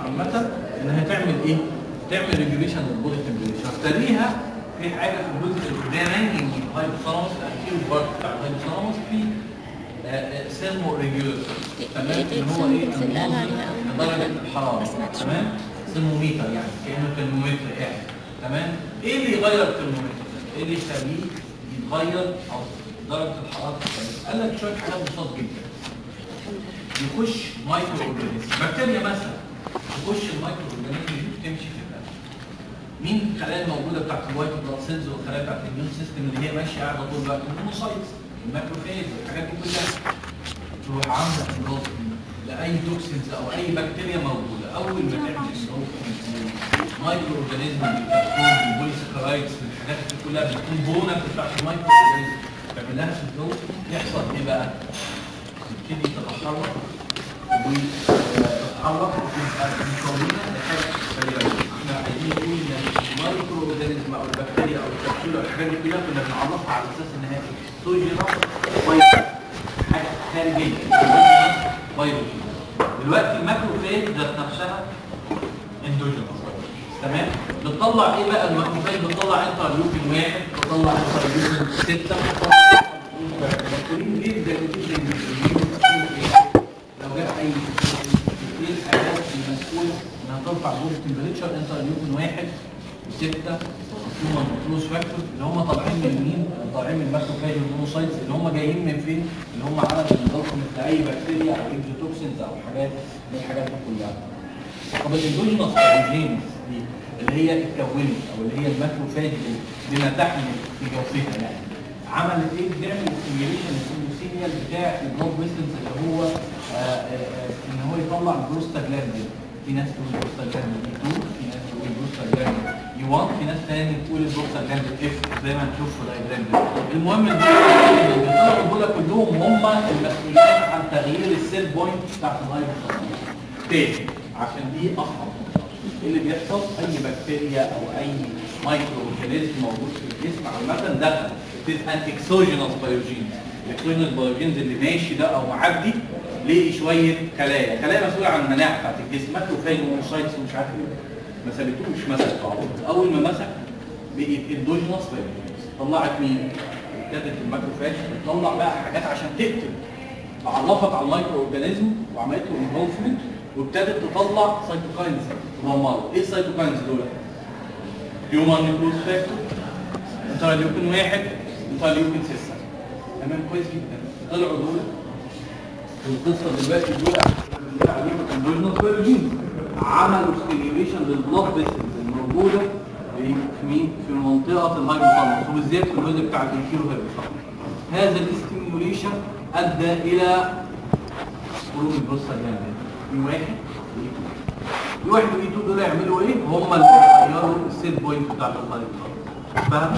عامه انها تعمل ايه؟ تعمل ريجوليشن للبودي تمبريتشر تليها في حاجه في الجزء القداماني من الهايبوثالاموس الانتيريور بارت بتاع الهايبوثالاموس في سيرمو ريجوليتور تمام دي- دي اللي هو ايه؟ السيمبلز اللي قال عليها أول مرة. درجه الحراره ما سمعتش. تمام سيرموميتر يعني كانه ترمومتر قاعد تمام ايه اللي يغير الترمومتر؟ ايه اللي يخليه يتغير او درجه الحراره تتغير؟ قال لك شويه حاجات بسيطه جدا يخش مايكرو اورجانيزم بكتيريا مثلا تخش المايكرو اورجانيزم دي وتمشي في القلب مين الخلايا الموجوده بتاعت الوايت بلاد سيلز والخلايا بتاعت الاميون سيستم اللي هي ماشيه قاعده طول الوقت المونوسايتس الماكروفيج والحاجات دي كلها تروح عامله امراض لاي توكسينز او اي بكتيريا موجوده اول ما تعمل امراض مايكرو اورجانيزم بالكربون بالبوليساكرايدز بالحاجات دي كلها بالكومبوننت بتاعت المايكرو اورجانيزم تعمل لها سندروم يحصل ايه بقى؟ تبتدي تتحرك وتتحرك وتبقى مكونه لحاجه خلي بالك احنا عايزين نقول ان المايكرو اورجانيزم او البكتيريا او الكبسوله او الحاجات دي كلها كنا بنعرفها على اساس ان هي سوجينا فيروس حاجه خارجيه فيروس دلوقتي الماكروفاج ذات نفسها اندوجينوس تمام بتطلع ايه بقى الماكروفاج بتطلع انترليوكين واحد بتطلع انترليوكين سته بتطلع بكتيريا جدا جدا جدا لو جاب اي كتير حاجات المسؤول انها ترفع بودي تمبريتشر انترليوكين واحد وسته ثم الفلوس فاكتور اللي هم طالعين من مين؟ طالعين من الماكروفاج والمونوسايتس اللي هم جايين من فين؟ اللي هم عدد الضغط مثل اي بكتيريا او اكزوتوكسينز او حاجات من الحاجات دي كلها. طب الاندوجينوس بايوجينز دي اللي هي اتكونت او اللي هي الماكروفاج بما تحمل في جوفها يعني عملت ايه؟ بتعمل ستيميوليشن للسيميال بتاع البلاد فيسلز اللي هو آه، آه، آه، ان هو يطلع البروستاجلاندين في ناس تقول البروستاجلاندين اي 2 في ناس تقول البروستاجلاندين اي 1 في ناس تاني تقول البروستاجلاندين اف زي ما هنشوف في الدايجرام ده المهم الدول اللي بيطلعوا دول كلهم هم المسؤولين عن تغيير السيل بوينت بتاعت الهايبوثالاموس تاني عشان دي اصعب ايه اللي بيحصل اي بكتيريا او اي مايكرو اورجانيزم موجود في الجسم عامه دخل بتبقى اكسوجينوس بايوجين الاكسوجينوس بايوجينز اللي ماشي ده او معدي ليه شويه خلايا خلايا مسؤوله عن المناعه بتاعت الجسم ماكروفاج وموسايتس ومش عارف ايه ما سابتوش مسك على طول. اول ما مسك بقت اندوجينوس بايوجينز طلعت مين؟ ابتدت الماكروفاج تطلع بقى حاجات عشان تقتل عرفت على المايكرو اورجانيزم وعملت له انفولفمنت وابتدت تطلع سيتوكاينز تدمره ايه السيتوكاينز دول؟ هيومن نيوكلوز فاكتور انترليوكين واحد انترليوكين 6 تمام كويس جدا طلعوا دول القصه دلوقتي دول بنقول عليهم اندوجينوس بايوجين عملوا ستيميوليشن للبلاد فيسلز الموجوده في مين؟ في منطقه الهايبوثالاموس وبالذات في الجزء بتاع الانتيرو هايبوثالاموس هذا الاستيميوليشن ادى الى خروج البروستاجلاندين في واحد وإي تو. في واحد واي 2 دول يعملوا ايه؟ هم اللي بيغيروا السيت بوينت بتاع الهايبوثالاموس فاهم؟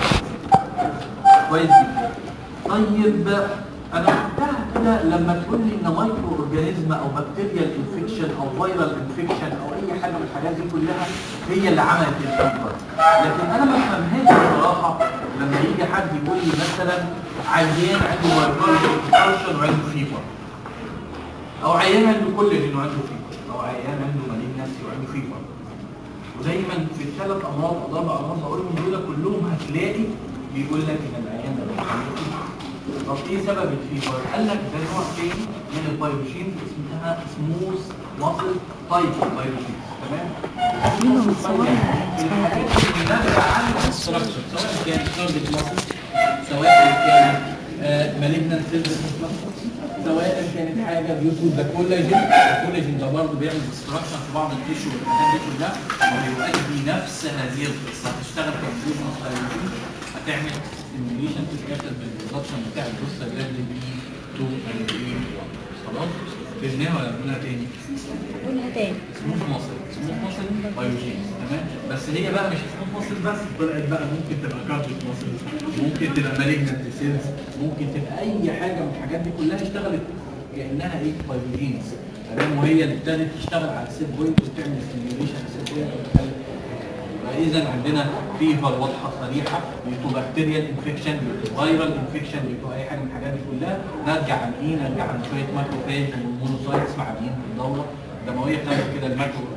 كويس جدا طيب انا قلتها كده لما تقول لي ان مايكرو اورجانيزم او بكتيريال انفكشن او فيرال انفكشن او اي حاجه من الحاجات دي كلها هي اللي عملت الفيبر لكن انا ما افهمهاش بصراحه لما يجي حد يقول لي مثلا عيان عنده فيرال انفكشن وعنده فيبر او عيان عنده كولاجين وعنده فيبر او عيان عنده مالينسي وعنده فيبر ودايما في الثلاث امراض او اربع امراض بقولهم دول كلهم هتلاقي بيقول لك ان العيان ده عنده فيبر طب ايه سبب الفيبر؟ قال لك ده نوع تاني من البايوجين اسمها سموث ماسل تايب بايوجين تمام؟ منهم صور الحاجات اللي نابعه عن الستراكشر سواء كان تارجت ماسل سواء كان مالجنان سيلز سواء كانت حاجه بيوتو ده كولاجين الكولاجين ده برضه بيعمل ديستراكشن في بعض التيشو والحاجات دي كلها وبيؤدي نفس هذه القصه هتشتغل كمبيوتر بايوجين هتعمل ستيميوليشن في الاخر بالبرودكشن بتاع البروستاجلاندين بي 2 and بي 1 خلاص فهمناها ولا قلناها تاني؟ قولها تاني سموث مصر سموث مصر بايوجين تمام بس هي بقى مش سموث مصر بس طلعت بقى ممكن تبقى كاربت مصر ممكن تبقى مالجنت سيلز ممكن تبقى اي حاجه من الحاجات دي كلها اشتغلت كانها ايه بايوجينز تمام وهي اللي ابتدت تشتغل على السيل بوينت وتعمل ستيميوليشن السيل بوينت وتخلي فاذا عندنا فيفر واضحه صريحه يوتو بكتيريال انفكشن يوتو فايرال انفكشن يوتو اي حاجه من الحاجات دي كلها نرجع عن ايه؟ نرجع عن شويه ماكروفاج والمونوسايتس معديين في الدوره الدمويه بتعمل كده الماكرو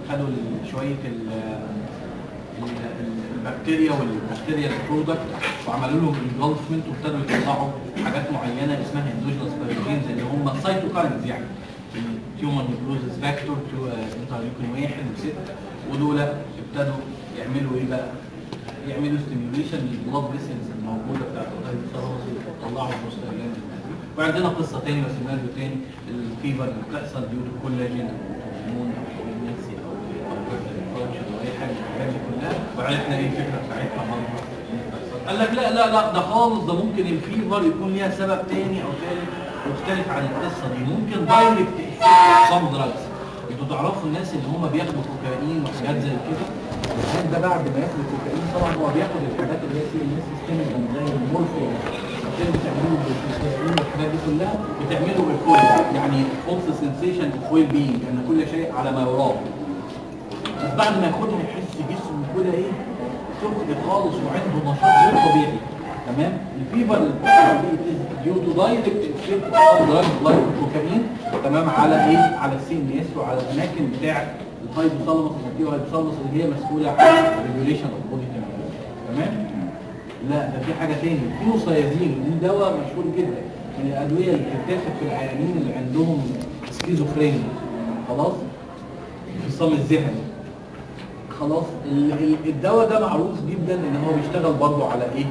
خدوا ال- شويه ال- ال- ال- البكتيريا والبكتيريا البرودكت وعملوا لهم انجلفمنت وابتدوا يطلعوا حاجات معينه اسمها اندوجينوس بايوجينز اللي هم السيتوكاينز يعني التيومر نيكروزس فاكتور انترليوكين واحد وسته ودول ابتدوا يعملوا ايه بقى؟ يعملوا ستيميوليشن للبلاد فيسلز الموجوده بتاعت الثيرويد ويطلعوا البروستاجلاند وعندنا قصه تاني وسيناريو تاني الفيفر اللي بتحصل ديو تو كولاجين او هرمون او بريجنسي او او او اي حاجه من الحاجات دي كلها وعرفنا ايه الفكره بتاعتها برضه قال لك لا لا لا ده خالص ده ممكن الفيفر يكون ليها سبب تاني او ثالث مختلف عن القصه دي ممكن دايركت سام دراجز انتوا تعرفوا الناس اللي هم بياخدوا كوكايين وحاجات زي كده الانسان ده بعد ما ياخد الكوكايين طبعا هو بياخد الحاجات اللي هي سي ان اس ستيمولانت زي المورفين عشان بتعملوا بالكوكايين والحاجات دي كلها بتعملوا الفول يعني فولس سنسيشن اوف ويل بينج ان كل شيء على ما يرام بس بعد ما ياخدها يحس جسمه كده ايه سخن خالص وعنده نشاط غير طبيعي تمام الفيفر اللي بتحصل دي ديو تو دايركت افكت اوف دراج لايك الكوكايين تمام على ايه على السي ان اس وعلى الاماكن بتاع الهايبوثالاموس والهايبوثالاموس اللي هي مسؤوله عن الريجوليشن اوف بودي تمام لا ده في حاجه تاني فينوسايازين دي دواء مشهور جدا من الادويه اللي بتتاخد في العيانين اللي عندهم سكيزوفرينيا خلاص انفصام الذهني خلاص ال- ال- الدواء ده معروف جدا ان هو بيشتغل برضه على ايه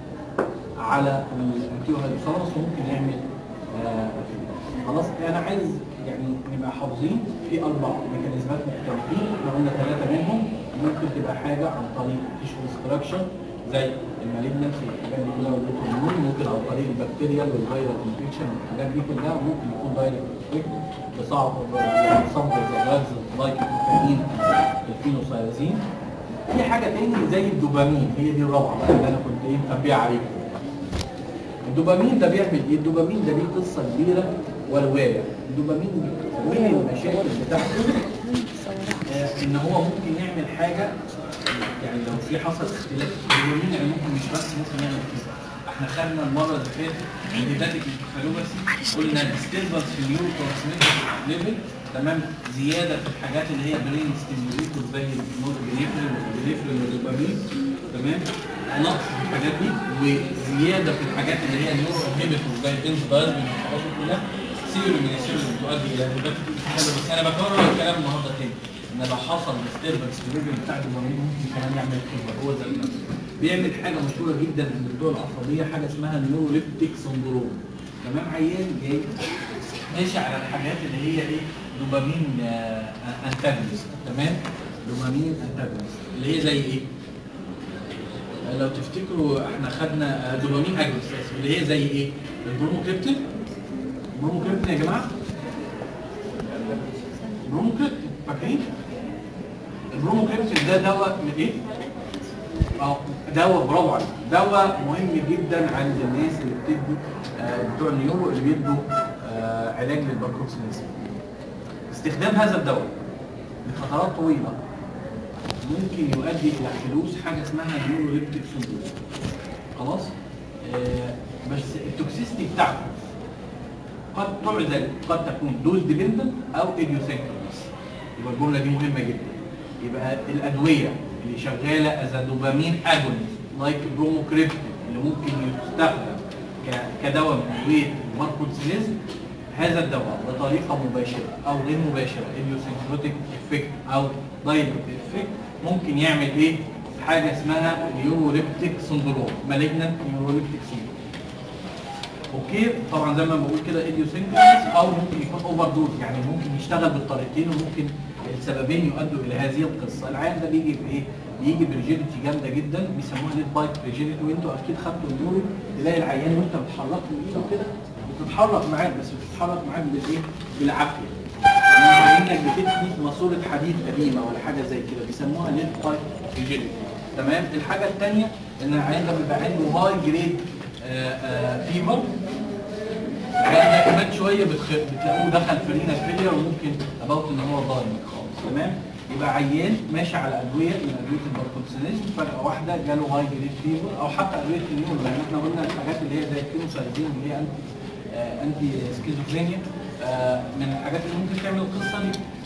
على الانتيو هايبوثالاموس وممكن يعمل آه خلاص انا عايز يعني نبقى حافظين في اربع ميكانيزمات مختلفين احنا قلنا ثلاثه منهم ممكن تبقى حاجه عن طريق تيشو ديستراكشن زي المالجنس والحاجات دي كلها والاوتوميون ممكن عن طريق البكتيريال والفيرال انفكشن والحاجات دي كلها ممكن يكون دايركت افكت بصعب صمت الزجاج لايك الكوكايين الفينوسايازين في حاجه تاني زي الدوبامين هي دي الرابعه بقى اللي انا كنت ايه مخبيها عليكم الدوبامين ده بيعمل ايه؟ الدوبامين ده ليه قصه كبيره وروايه الدوبامين من المشاكل بتاعته آه، ان هو ممكن يعمل حاجه يعني لو في حصل اختلاف في الدوبامين يعني ممكن مش بس ممكن يعمل كده احنا خدنا المره اللي فاتت الهيباتيك انكفالوباسي قلنا ديستربنس في النيورو ترانسميتر ليفل تمام زياده في الحاجات اللي هي برين ستيميوليتور زي النوربينيفرين والبريفرين والدوبامين تمام نقص في الحاجات دي وزياده في الحاجات اللي هي النيورو انهبيتور زي الانزدايزمين والحاجات دي كلها سيرو من السيرو بتؤدي الى هيباتيك انكفالوباسي بس انا بكرر الكلام النهارده تاني ان لو حصل ديستربنس في الليفل بتاع الدوبامين ممكن كمان يعمل فيبر هو ذات نفسه بيعمل حاجه مشهوره جدا عند الدول العصبيه حاجه اسمها النيوروليبتيك سندروم تمام عيان جاي ماشي على الحاجات اللي هي ايه دوبامين انتاجونست تمام دوبامين انتاجونست اللي هي زي ايه آه، لو تفتكروا احنا خدنا آه، دوبامين اجونست اللي هي زي ايه البروموكريبتين البروموكريبتين يا جماعه البروموكريبتين فاكرين البروموكريبتين ده دواء من ايه اه دواء برافو عليك دواء مهم جدا عند الناس اللي بتدي آه، بتوع النيورو اللي بيدوا آه، علاج للباركنسونيزم استخدام هذا الدواء لفترات طويله ممكن يؤدي الى حدوث حاجه اسمها نيوروليبتيك سندروم خلاص آه، بس التوكسيستي بتاعته قد تعزل قد تكون دوز ديبندنت او ايديوسينكرونس يبقى الجمله دي مهمه جدا يبقى الادويه اللي شغاله از دوبامين اجونست لايك بروموكريبتين اللي ممكن يستخدم ك- كدواء من ادويه الماركونسينيزم هذا الدواء بطريقه مباشره او غير مباشره ايديوسينكروتيك افكت او دايركت افكت ممكن يعمل ايه؟ حاجه اسمها نيوروليبتيك سندروم مالجنانت نيوروليبتيك سندروم اوكي طبعا زي ما بقول كده ايديوسينكرونس او ممكن يكون اوفر دوز يعني ممكن يشتغل بالطريقتين وممكن السببين يؤدوا الى هذه القصه العيان ده بيجي بايه بيجي بريجيديتي جامده جدا بيسموها ليد بايت ريجيديتي وانتوا اكيد خدتوا النورو تلاقي العيان وانت بتحرك له ايده كده بتتحرك معاك بس بتتحرك معاك بالايه بالعافيه يعني انك بتتني ماسوره حديد قديمه ولا حاجه زي كده بيسموها ليد بايت ريجيديتي تمام الحاجه الثانيه ان العيان ده بيبقى عنده هاي جريد فيفر العيان ده كمان شويه بتخ... بتلاقوه دخل في رينا فيلير وممكن اباوت ان هو ضايع خالص تمام يبقى عيان ماشي على ادويه من ادويه الباركنسونيزم فجاه واحده جاله هاي جريد فيفر او حتى ادويه النيورو يعني احنا قلنا الحاجات اللي هي زي الكينوسايزين اللي هي انتي آه انتي سكيزوفرينيا آه من الحاجات اللي ممكن تعمل القصه دي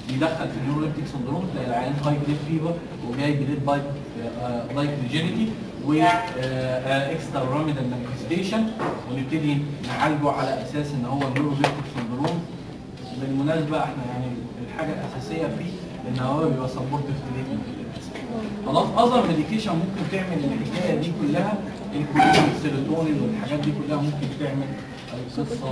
بيدخل في النيوروليبتيك سندروم تلاقي العيان هاي جريد فيفر وجاي جريد بايك بايك ريجينيتي و اكسترا راميدال مانيفستيشن ونبتدي نعالجه على اساس ان هو نيوروليبتيك سندروم بالمناسبه احنا يعني الحاجه الاساسيه فيه ان هو بيبقى سبورتيف تريتمنت خلاص اذر ميديكيشن ممكن تعمل الحكايه دي كلها الكولين والسيروتونين والحاجات دي كلها ممكن تعمل القصه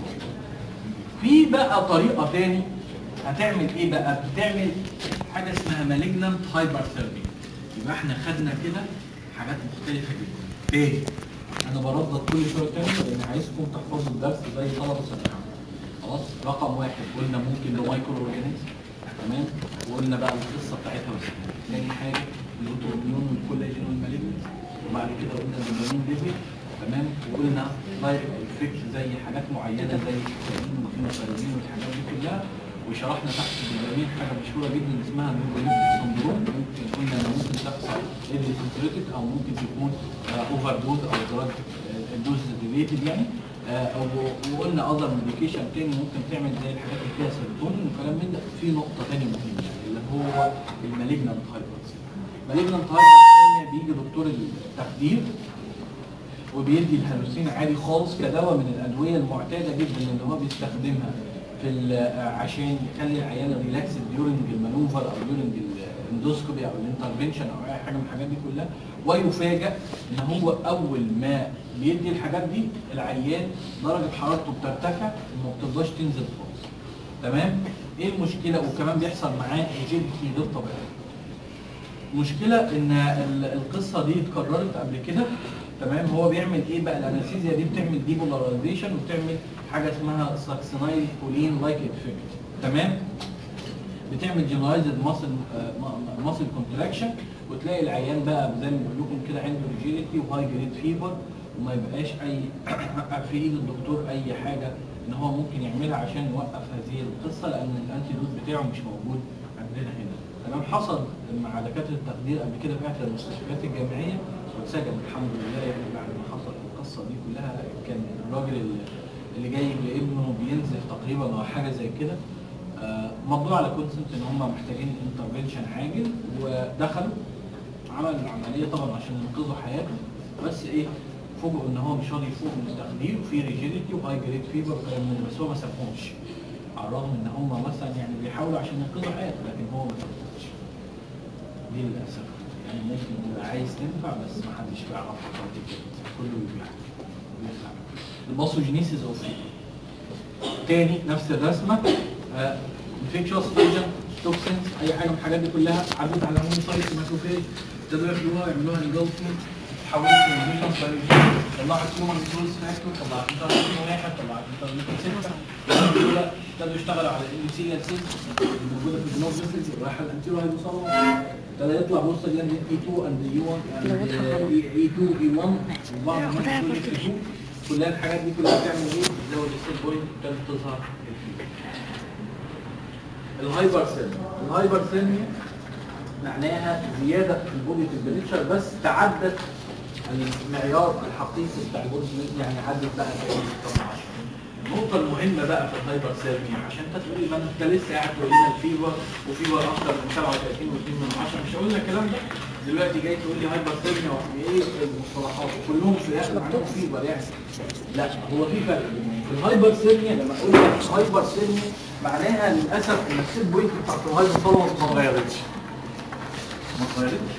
في بقى طريقه تاني هتعمل ايه بقى بتعمل حاجه اسمها مالجنانت هايبرثيرمي يبقى احنا خدنا كده حاجات مختلفه جدا تاني انا بردد كل شويه تاني لان عايزكم تحفظوا الدرس زي طلبه ثانوي خلاص رقم واحد قلنا ممكن له مايكرو اورجانيزم تمام وقلنا بقى القصه بتاعتها بس تاني حاجه الاوتوميون والكولاجين والمالجنس وبعد كده قلنا الدوبامين ليفل تمام وقلنا دايركت افكت زي حاجات معينه زي الكولاجين والفينوسالين والحاجات دي كلها وشرحنا تحت الدوبامين حاجه مشهوره جدا اسمها النيوروليبتيك سندروم ممكن قلنا انها ممكن تحصل ايدريسنتريتد او ممكن تكون اوفر دوز او دراج دوز ريليتد يعني آه، او وقلنا اذر ميديكيشن تاني ممكن تعمل زي الحاجات اللي فيها سيروتونين وكلام من ده في نقطه تانية مهمه اللي هو المالجنانت هايبرتنشن المالجنانت هايبرتنشن بيجي دكتور التخدير وبيدي الهلوسين عادي خالص كدواء من الادويه المعتاده جدا اللي هو بيستخدمها في ال- عشان يخلي العيان ريلاكس ديورنج المانوفر او ديورنج الاندوسكوبي او الانترفنشن او اي حاجه من الحاجات دي كلها ويفاجئ ان هو اول ما بيدي الحاجات دي العيان درجه حرارته بترتفع وما بترضاش تنزل خالص تمام ايه المشكله وكمان بيحصل معاه ريجيديتي غير طبيعيه المشكله ان ال- القصه دي اتكررت قبل كده تمام هو بيعمل ايه بقى الانستيزيا دي بتعمل ديبولاريزيشن وبتعمل حاجه اسمها ساكسينايل كولين لايك افكت تمام بتعمل جنرايزد ماسل ماسل كونتراكشن وتلاقي العيان بقى زي ما بقول لكم كده عنده ريجيليتي وهاي جريد فيبر وما يبقاش اي في ايد الدكتور اي حاجه ان هو ممكن يعملها عشان يوقف هذه القصه لان الانتي دوت بتاعه مش موجود عندنا هنا تمام حصل مع دكاتره التخدير قبل كده في احدى المستشفيات الجامعيه واتسجن الحمد لله يعني بعد ما حصل القصه دي كلها كان الراجل اللي- اللي جاي لابنه بينزف تقريبا او حاجه زي كده آه، مضوا على كونسنت ان هم محتاجين انترفنشن عاجل ودخلوا عمل العمليه طبعا عشان ينقذوا حياته بس ايه فوجئوا ان هو مش راضي يفوق من التخدير وفي ريجيديتي وهاي جريد فيبر وكلام من ده، بس هو ما سابهمش على الرغم ان هم مثلا يعني بيحاولوا عشان ينقذوا حياته لكن هو ما سابهمش دي للاسف يعني ممكن تبقى عايز تنفع بس ما حدش بيعرف يخاطب كده كله بيبيع بيطلع الباثوجينيسيس اوف تاني نفس الرسمه انفكشوس ايجنت توكسينز اي حاجه من الحاجات دي كلها عدت على المونوسايت ماكروفيج ابتدوا ياخدوها يعملوها انجلفمنت تحولت لانفكشن طلعت هيومن ريسورس فاكتور طلعت انترنت واحد طلعت انترنت سته دول ابتدوا يشتغلوا على الانسيليال سيلز الموجوده في الجنوب فيسلز رايحه الانتيرو هيدروسالوم ابتدى يطلع بص جنب اي 2 اند اي 1 اي 2 اي 1 وبعض الناس تقول لك E2. كلها الحاجات دي كلها بتعمل ايه؟ تزود السيل بوينت ابتدت تظهر الفيبر. الهايبرثيرميا الهايبرثيرميا معناها زياده في البودي تمبريتشر بس تعدت المعيار الحقيقي بتاع البودي تمبريتشر يعني عدت بقى 40 النقطة المهمة بقى في الهايبرثيرميا عشان انت تقول لي ما انت لسه قاعد تقول لنا الفيبر وفيبر اكتر من 37 و2 من 10 مش هقول لك الكلام ده دلوقتي جاي تقول لي هايبرثيرميا وايه المصطلحات كلهم في الاخر معناهم فيبر يعني لا هو في فرق بينهم. في الهايبرثيرميا لما اقول لك هايبرثيرميا معناها للاسف ان السيت بوينت بتاعت الهايبرثيرميا ما اتغيرتش ما اتغيرتش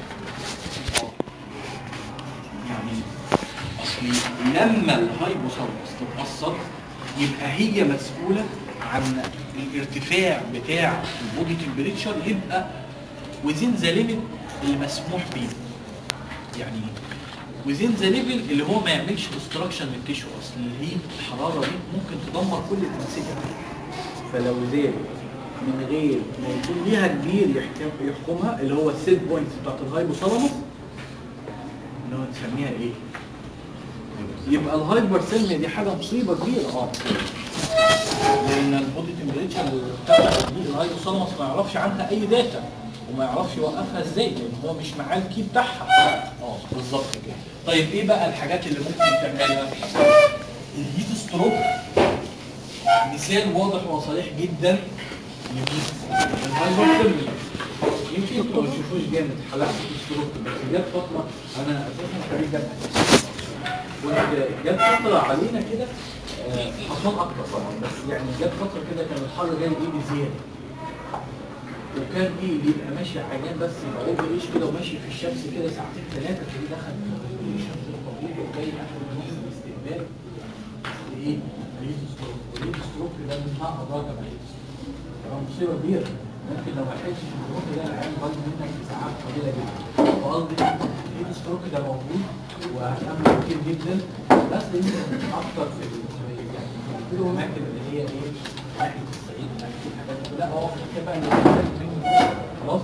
يعني اصلي لما الهايبوثالاموس تتاثر يبقى هي مسؤوله عن الارتفاع بتاع البودي تمبريتشر يبقى وزين ذا ليميت اللي مسموح بيه يعني وزين ذا ليفل اللي هو ما يعملش ديستراكشن للتيشو اصل الهيت الحراره دي ممكن تدمر كل الانسجه فلو زاد من غير ما يكون ليها كبير يحكم يحكمها اللي هو السيت بوينت بتاعت الهايبوثالاموس اللي هو نسميها ايه؟ يبقى الهايبرثيرميا دي حاجه مصيبه كبيره اه لان البودي تمبريتشر بتاعت دي الهايبوثالاموس ما يعرفش عنها اي داتا وما يعرفش يوقفها ازاي لان هو مش معاه الكي بتاعها اه بالظبط كده طيب ايه بقى الحاجات اللي ممكن تعملها الهيت ستروك مثال واضح وصريح جدا الهايبرثيرميا يمكن انتوا ما تشوفوش جامد حالات الستروك بس جت فتره انا اساسا خريج جامعه كنت جت فتره علينا كده آه، حصان اكتر طبعا بس يعني جت فتره كده كان الحر جاي ايدي زياده وكان ايه بيبقى ماشي عيان بس يبقى اوفر ايش كده وماشي في الشمس كده ساعتين ثلاثه تلاقيه دخل في الشمس الطويل وجاي اخر نص الاستقبال ايه؟ ريد ستروك والريد ستروك ده من اعظم راجع طبعا مصيبه كبيره ممكن لو ما لحقتش الستروك ده العيان غالي منك في ساعات قليله جدا فقصدي الريد ستروك ده موجود وهتعمل كتير جدا بس يمكن اكتر في ال- يعني في الاماكن اللي هي ايه؟ ناحيه الصعيد ناحيه الحاجات دي لا هو كده بقى اللي بيحتاج منه خلاص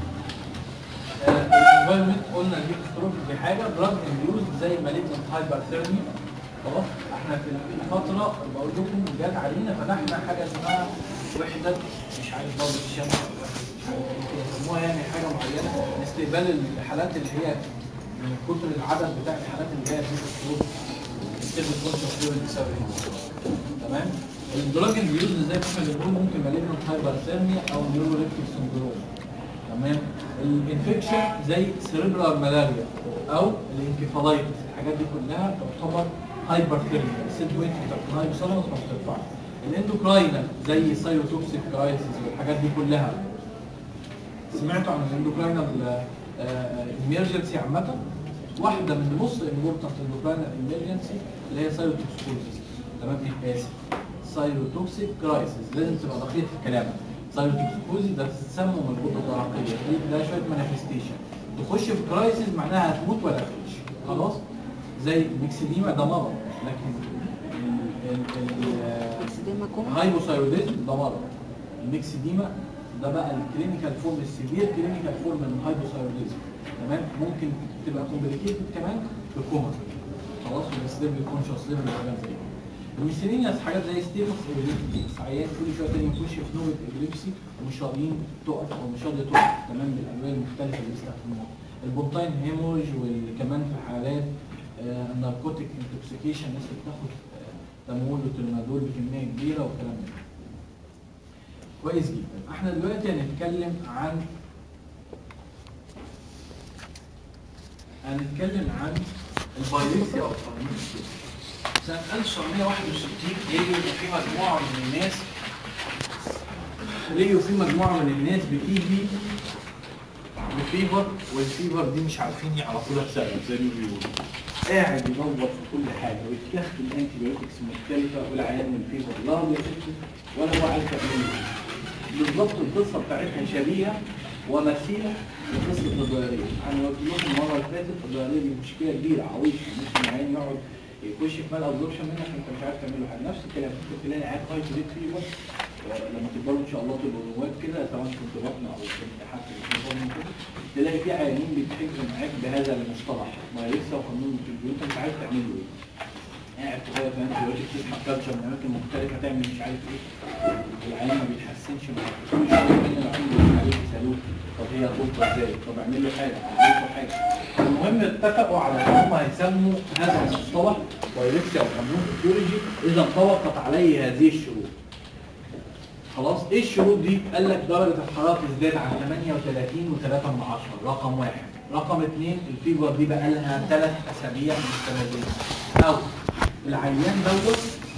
الانفايرمنت قلنا دي ستروك دي حاجه دراج انديوز زي مالجنت هايبرثيرميا خلاص احنا في الفتره بقول لكم جت علينا فتحنا حاجه اسمها وحده مش عارف برضه الشمس ولا مش عارف ايه كده يسموها يعني حاجه معينه لاستقبال الحالات اللي هي من كتر العدد بتاع الحالات اللي جايه في الستروك بتبقى كونشس فلويد بسبب ايه تمام الدراج انديوز زي ما احنا بنقول ممكن مالجنت هايبرثيرميا او نيوروليكتيك سندروم تمام الانفكشن زي سيريبرال ملاريا او الانكفالايتس الحاجات دي كلها تعتبر هايبرثيرميا السيل بوينت بتاعت الهايبوثالاموس ما بترفعش الاندوكراينال زي سايروتوكسيك كرايسيس والحاجات دي كلها سمعتوا عن الاندوكراينال ايمرجنسي عامه واحده من نص امبورتنت اندوكراينال ايمرجنسي اللي هي سايروتوكسيكوزيس تمام اسف سايروتوكسيك كرايسيس لازم تبقى دقيق في كلامك سايروتوكسيكوزيس ده تسمم الغده الدرقيه ده شويه مانيفستيشن تخش في كرايسيس معناها هتموت ولا تعيش خلاص زي الميكسيديما ده مرض لكن ال- ال- ال- اكسديما كوما الهايبوثايروديزم ده مرض الميكسيديما ده بقى الكلينيكال فورم السيفير كلينيكال فورم من الهايبوثايروديزم تمام ممكن تبقى كومبليكيتد كمان بكوما خلاص والسليب الكونشس ليفل وحاجات زي كده الميسيلينيوس حاجات زي ستيفوس ابيليبسي عيان كل شويه تاني يخش في نوبه ابيليبسي ومش راضيين تقف او مش راضيه تقف تمام بالادويه المختلفه اللي بيستخدموها البونتاين هيمورج وكمان في حالات الناركوتيك انتوكسيكيشن الناس اللي بتاخد آه، تمويل وتلمادول بكميه كبيره والكلام ده كويس جدا احنا دلوقتي هنتكلم عن هنتكلم عن البايركسيا او الفارميكسيا سنة 1961 لقيوا إن في مجموعة من الناس لقيوا في مجموعة من الناس بتيجي بفيفر والفيفر دي مش عارفين يعرفوا لها سبب زي ما بيقولوا قاعد يدور في كل حاجة ويتاخد الانتي بايوتكس مختلفة والعيان من الفيفر لا هو يخف ولا هو عارف يعمل ايه بالظبط القصة بتاعتها شبيهة ومثيلة لقصة الضيارية أنا قلت لكم المرة اللي فاتت الضيارية دي مشكلة كبيرة عويصة ممكن العيان يقعد يخش في مال ابزوربشن منك انت مش عارف تعمل له حاجه نفس الكلام ممكن تلاقي عيال هاي ريت فيفر لما تكبروا ان شاء الله تبقوا رواد كده سواء كنت بطن او كنت حتى من كده تلاقي في عيانين بيتحجزوا معاك بهذا المصطلح ما لسه وقانون البيوت انت مش عارف تعمل له ايه قاعد تغير فاهم دلوقتي بتسمع كالتشر من اماكن مختلفه تعمل مش عارف ايه العيان ما بيتحسنش معاك كل شويه من العيان بيقول عليه يسالوه طب هي هتظبط ازاي؟ طب اعمل له حاجه اعمل له حاجه المهم اتفقوا على ان هم هيسموا هذا المصطلح بايركسيا او قانون الفيولوجي اذا انطبقت عليه هذه الشروط خلاص ايه الشروط دي؟ قال لك درجه الحراره تزداد عن 38 و3 من عشرة رقم واحد رقم اثنين الفيبر دي بقى لها ثلاث اسابيع مستمرين او العيان دوت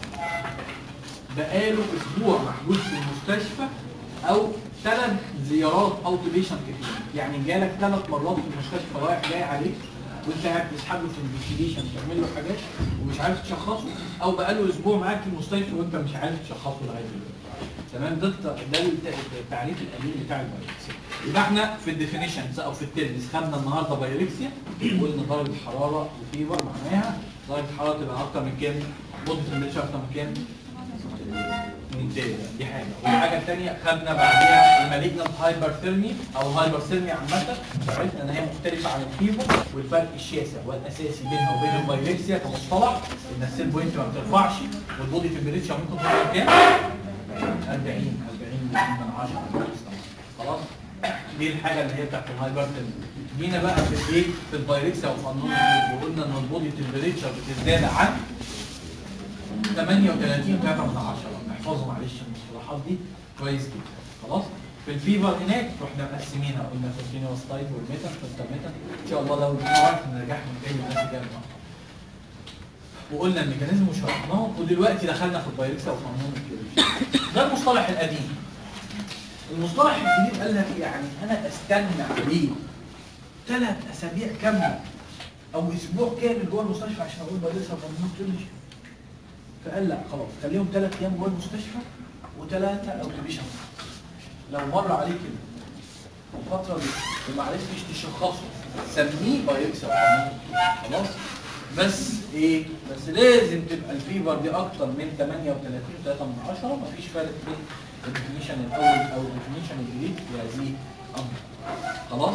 بقاله اسبوع محجوز في المستشفى او ثلاث زيارات اوت بيشنت كتير يعني جالك ثلاث مرات في المستشفى رايح جاي عليك وانت قاعد تسحبه في الانفستيجيشن تعمل له حاجات ومش عارف تشخصه او بقاله اسبوع معاك في المستشفى وانت مش عارف تشخصه لغايه دلوقتي تمام ده الت- ده الت- التعريف القديم بتاع البايركسيا يبقى احنا في الديفينيشنز او في الترمز خدنا النهارده بايركسيا قلنا درجه الحراره الفيبر معناها درجه الحراره تبقى اكتر من كام؟ مده الميلتش اكتر من كام؟ ممتازه دي حاجه والحاجه الثانيه خدنا بعديها المالجنت هايبرثيرمي او هايبرثيرمي عامه عرفنا ان هي مختلفه عن الفيفر والفرق الشاسع والاساسي بينها وبين البايركسيا كمصطلح ان السيل بوينت ما بترفعش والبودي تمبريتشر ممكن توصل كام؟ 40 40 من 10 خلاص دي الحاجه اللي هي بتاعت الهايبرثيرمي جينا بقى في الايه في البايركسيا وقانون وقلنا ان البودي تمبريتشر بتزداد عن 38 3 من 10 احفظوا معلش المصطلحات دي كويس جدا خلاص في الفيفر هناك رحنا مقسمينها قلنا كونتينوس تايب والميتا والميتا ان شاء الله لو ادينا وقت نرجعهم تاني الناس الجايه النهارده وقلنا الميكانيزم وشرحناه ودلوقتي دخلنا في البايركسا وقانون الكيولوجي ده المصطلح القديم المصطلح الجديد قال لك يعني انا استنى عليه ثلاث اسابيع كامله او اسبوع كامل جوه المستشفى عشان اقول بايركسا وقانون الكيولوجي فقال لا خلاص خليهم ثلاث ايام جوه المستشفى وثلاثه اوتوبيشن لو مر عليك كده الفتره دي وما عرفتش تشخصه سميه بايركسا وقانون خلاص بس ايه بس لازم تبقى الفيفر دي اكتر من 38 3 من 10 مفيش فرق بين الديفينيشن الاول او الديفينيشن الجديد في هذه الامر خلاص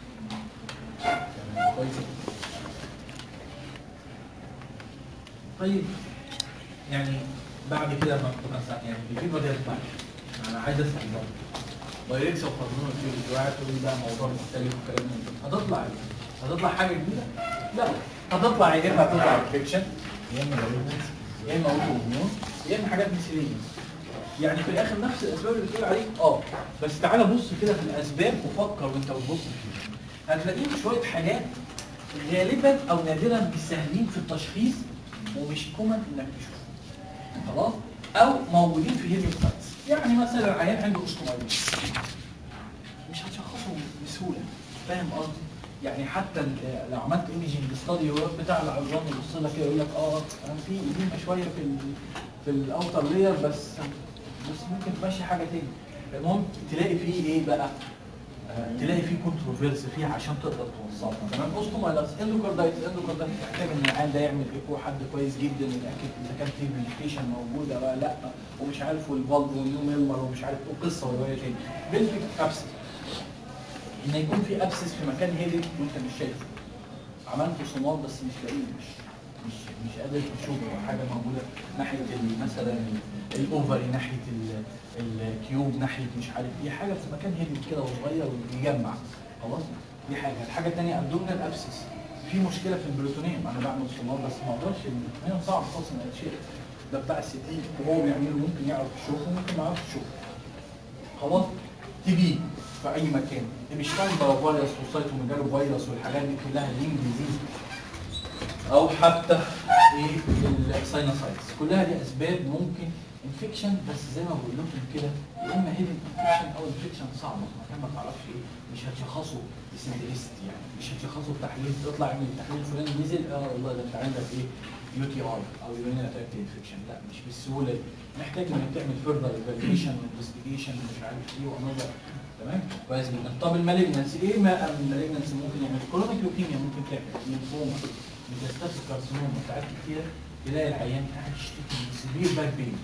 تمام، كويس طيب يعني بعد كده ما كنا يعني الفيفر دي هتطلع انا عايز اسال برضه بايركس وقانون الفيفر واحد تقول لي بقى موضوع مختلف وكلام من ده هتطلع ايه؟ هتطلع حاجه جديده؟ لا هتطلع يا اما هتطلع انفكشن يا اما malignancy، يا اما اوتو يا اما حاجات مثليه يعني في الاخر نفس الاسباب اللي بتقول عليه اه بس تعالى بص كده في الاسباب وفكر وانت بتبص فيها هتلاقيهم شويه حاجات غالبا او نادرا مش سهلين في التشخيص ومش كومن انك تشوفهم خلاص او موجودين في هيليوم سايتس يعني مثلا عيان عنده اوستومايلوس مش هتشخصه بسهوله فاهم قصدي يعني حتى ال- لو عملت ايميجنج ستادي بتاع العظام يبص لك كده يقول لك اه انا في ايديما شويه في ال في الاوتر لير بس بس ممكن تمشي حاجه تاني المهم تلاقي فيه ايه بقى آه، تلاقي فيه كونتروفيرس فيه عشان تقدر توصلها تمام اوستومايلاس اندوكاردايتس اندوكاردايتس محتاج ان العيان ده يعمل ايكو حد كويس جدا يتاكد اذا كان في فيجيتيشن موجوده ولا لا ومش عارف والفالف ونيو ميلمر ومش عارف ايه قصه وروايه تاني بلفيك ابسس ان يكون في ابسس في مكان هيدي وانت مش شايفه عملت سونار بس مش لاقيه مش مش مش قادر تشوف حاجه موجوده ناحيه ال- مثلا الاوفري ناحيه ال- الكيوب ناحيه مش عارف ايه حاجه في مكان هيدي كده وصغير ويجمع خلاص دي حاجه الحاجه الثانيه ابدومينال ابسس في مشكله في البروتونيوم انا بعمل سونار بس ما اقدرش البروتونيوم صعب خالص انك تشيل ده بتاع الستين وهو بيعمله ممكن يعرف يشوفه وممكن ما يعرفش يشوفه خلاص تجي في اي مكان بيشتغل فيروس وسايتوميجالو فيروس والحاجات دي كلها لينج ديزيز او حتى ايه الساينوسايتس كلها دي اسباب ممكن انفكشن بس زي ما بقول لكم كده يا اما هيد انفكشن او انفكشن صعبه في مكان ما تعرفش ايه مش هتشخصه بسنتريست يعني مش هتشخصه بتحليل تطلع من التحليل الفلاني نزل اه والله ده انت عندك ايه يو تي ار او يورينال تراكت انفكشن لا مش بالسهوله دي محتاج انك تعمل فيرذر ايفالويشن وانفستيجيشن ومش عارف ايه وانظر تمام كويس جدا طب المالجنسي ايه ما المالجنسي ممكن يعمل كرونيك لوكيميا ممكن تعمل ليمفوما ميتاستاتيك كارسينوما ساعات كتير تلاقي العيان قاعد يشتكي من سيفير باك بين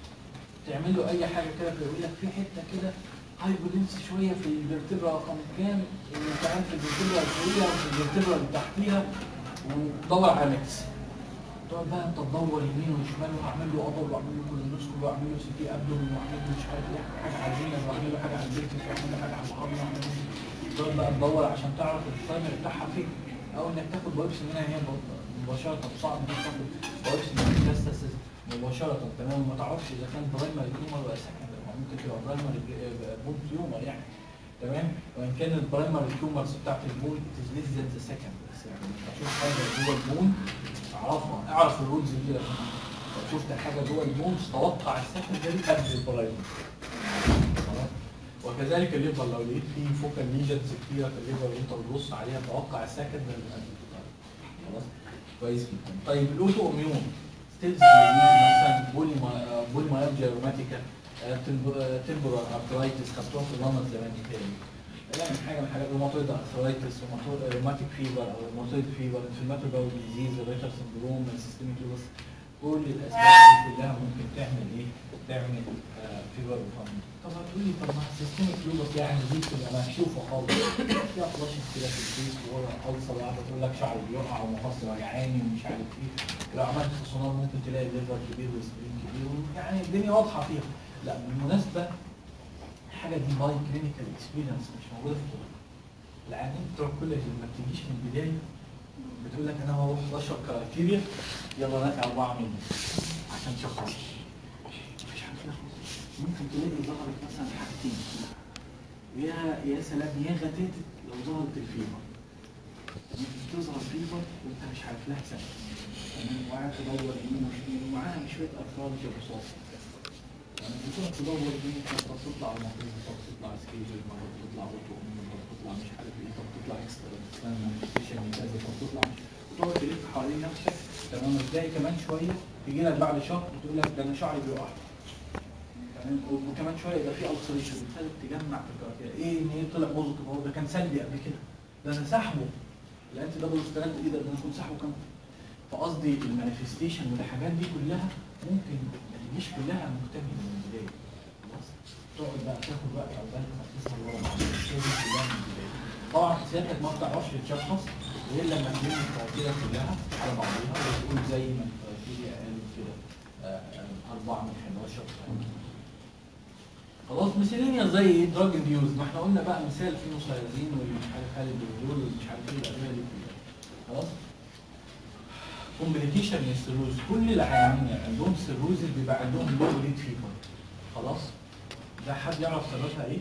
تعمل له اي حاجه كده فيقول لك في حته كده هايبودنس شويه في الفيرتبرا رقم كام انت عارف الفيرتبرا الفوقيه وفي الفيرتبرا اللي تحتيها ودور على ميكس تقعد بقى انت تدور يمين وشمال وهعمل له قبر واعمل له كولونوسكوبي واعمل له سي تي ابدومين واعمل له مش عارف ايه حاجه على الجينر واعمل له حاجه على البيرتس واعمل له حاجه على العظم واعمل له تقعد بقى تدور عشان تعرف السايمر بتاعها فين او انك تاخد بايبسي منها هي مباشره صعب انك تاخد بايبسي من الميتاستاسيس مباشره تمام وما تعرفش اذا كان برايمري تيومر ولا سكندري ممكن تبقى برايمري بون تيومر يعني تمام وان كان البرايمري تيومرز بتاعت البون تزليز ذات ذا سكند بس يعني لما تشوف حاجه جوه البون اعرفها اعرف الرولز دي لو شفت حاجه جوه البون توقع السكندري قبل البرايمري خلاص وكذلك الليفر لو لقيت فيه فوكال ليجنز كتيره في الليفر وانت بتبص عليها توقع السكندري قبل البرايمري خلاص كويس جدا طيب الاوتو اميون ستيلز مثلا بولي بولي مايالجيا روماتيكا تمبورال ارثرايتس خدتوها في اللمض زمان تاني يعني حاجه من الحاجات روماتويد ارثرايتس روماتيك فيبر او روماتويد فيبر انفلاماتوري باول ديزيز ريتر سندروم سيستميك لوبس كل الاسباب دي كلها ممكن تعمل ايه؟ تعمل فيبر وفن طب هتقول لي طب ما السيستميك لوبس يعني دي بتبقى مكشوفه خالص فيها فلاشنج كده في الفيس وورا ألسر واحده تقول لك شعري بيقع ومفاصل وجعاني ومش عارف ايه لو عملت سونار ممكن تلاقي الليفر كبير والسبرين كبير يعني الدنيا واضحه فيها لا بالمناسبه الحاجه دي باي كلينيكال اكسبيرينس مش موجوده في الطب العيانين بتوع الكوليج لما بتجيش من البدايه بتقول لك انا هروح 11 كرايتيريا يلا نافع اربعه منهم عشان تشخص مفيش حاجه كده خالص ممكن تلاقي ظهرت مثلا حاجتين يا يا سلام يا غتاتت لو ظهرت الفيبر ممكن تظهر فيبر وانت مش عارف لها سبب تمام وقاعد تدور يمين وشمال ومعاها شويه افراد رصاص يعني بتروح تدور يمين فتره تطلع المفروض فتره تطلع سكيجل مره تطلع بطء مره تطلع مش عارف ايه طب تطلع اكسترا مانيفستيشن كذا طب تطلع وتقعد تلف حوالين نفسك تمام وتلاقي كمان شويه تيجي لك بعد شهر وتقول لك ده انا شعري بيقع تمام وكمان شويه يبقى في السريشن وتبتدي تجمع في الكراكيه ايه ان ايه طلع بوزيتيف اهو ده كان سلبي قبل كده ده انا سحبه الانتي دبل ستراند ايه ده ده انا كنت سحبه كمان فقصدي المانيفستيشن والحاجات دي كلها ممكن ما تجيش كلها مكتمله من البدايه خلاص تقعد بقى تاخد وقت او بالك ما تسهر ورا بعض لازم كلها من البدايه طبعا سيادتك ما بتعرفش تشخص غير لما تلم الكراكيه كلها على بعضها وتقول زي ما الكراكيه قالوا كده آه، آه، 4 من 11 خلاص مسيلينيا زي ايه دراج انديوز ما احنا قلنا بقى مثال فينوسايزين والمش عارف خالد والدول والمش عارف ايه الادويه دي كلها خلاص كومبليكيشن من السيروز كل العيانين اللي عندهم سيروز بيبقى عندهم لو ريد فيفر خلاص ده حد يعرف سببها ايه؟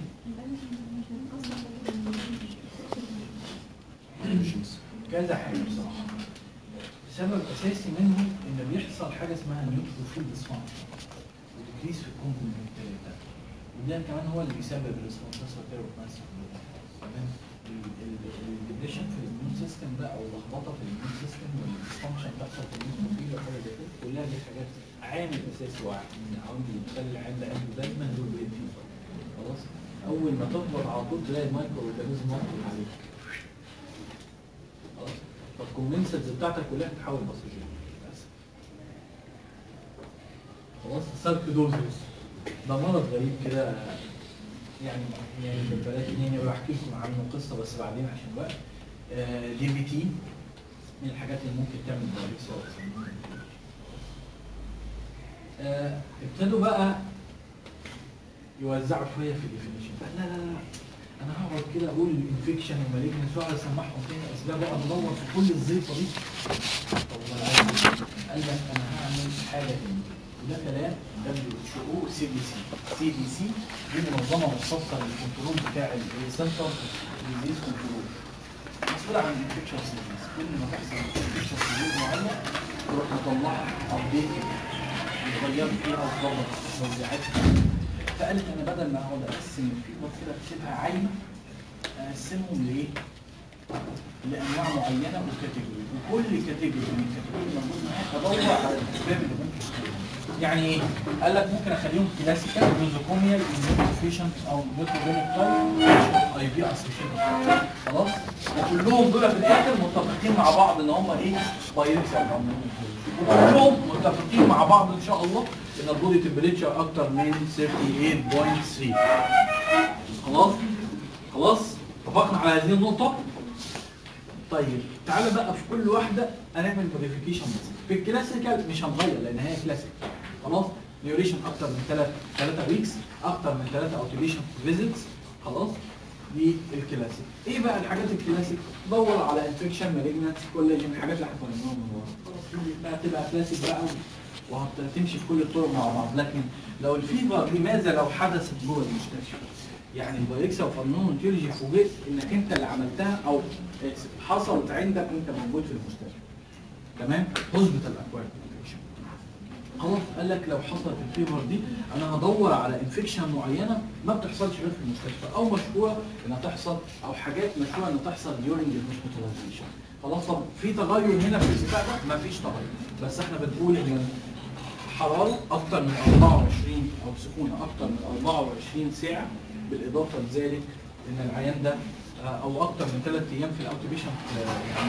كذا حاجه بصراحه سبب اساسي منهم ان بيحصل حاجه اسمها نيوتروفيل ديسفانكشن وديكريس في الكومبلمنت ده وده كمان هو اللي بيسبب الريسبونسر تيروباس تمام الديبريشن في الاميون سيستم ده او اللخبطه في الاميون سيستم والديسفانكشن بتحصل في النيوتروفيل وحاجه زي كده كلها دي حاجات عامل اساسي واحد من العوامل اللي بتخلي العيان ده عنده دايما له برين فيفر خلاص اول ما تخبط على طول تلاقي المايكرو اورجانيزم مقفل عليك خلاص فالكومنسلز بتاعتك كلها بتتحول باسوجين بس خلاص ساركيدوزيس ده مرض غريب كده يعني يعني بلاش يعني بحكي لكم عنه قصه بس بعدين عشان الوقت دي بي تي من الحاجات اللي ممكن تعمل دايبيتس آه ابتدوا بقى يوزعوا شويه في الديفينيشن لا لا لا انا هقعد كده اقول انفكشن ومالجنس واقعد اسمعهم فيها اسباب واقعد ادور في كل الزيطه دي طب ما أنا عايز إيه؟ قال لك انا هعمل حاجه تاني وده كلام دبليو اتش او سي دي سي سي دي سي دي منظمه مختصه للكنترول بتاع السنتر ديزيز كنترول مسؤول عن الانفكشن سيريز كل ما تحصل انفكشن سيريز معين تروح مطلعها ابديت يغير فيها وتظبط توزيعاتها فقالت انا بدل ما اقعد اقسم الفيبر كده اسيبها عايمه اقسمهم لايه؟ لانواع معينه وكاتيجوري وكل كاتيجوري من الكاتيجوري الموجود معايا ادور على الاسباب اللي ممكن تكون يعني ايه؟ قال لك ممكن اخليهم كلاسيكال نوزوكوميال انفيشن او نيوتروجينيك تايب اي بي اسوشيتد خلاص وكلهم دول في الاخر متفقين مع بعض ان هم ايه؟ بايركسال وكلهم متفقين مع بعض ان شاء الله ان البودي تمبريتشر اكتر من 38.3 خلاص خلاص اتفقنا على هذه النقطه طيب تعالى بقى في كل واحده هنعمل موديفيكيشن بس في الكلاسيكال مش هنغير لان هي كلاسيك خلاص نيوريشن اكتر من 3 3 ويكس اكتر من 3 اوتيليشن فيزيتس خلاص دي الكلاسيك ايه بقى الحاجات الكلاسيك دور على انفكشن مالجنت كولاجين الحاجات اللي احنا كنا بنقولها من ورا خلاص دي بقى تبقى كلاسيك بقى وهتمشي في كل الطرق مع بعض لكن لو الفيفر لماذا لو حدثت جوه المستشفى يعني البايكسا وفنون تيولوجي فوجئت انك انت اللي عملتها او حصلت عندك وانت موجود في المستشفى تمام هوسبيتال اكوارد انفكشن خلاص قال لك لو حصلت الفيفر دي انا هدور على انفكشن معينه ما بتحصلش غير في المستشفى او مشهوره انها تحصل او حاجات مشهوره انها تحصل ديورنج الهوسبيتاليزيشن خلاص طب في تغير هنا في الارتفاع ده؟ ما فيش تغير بس احنا بنقول ان حراره اكتر من 24 او سخونه اكتر من 24 ساعه بالاضافه لذلك ان العيان ده آه، او اكتر من ثلاث ايام في الاوت بيشنت يعني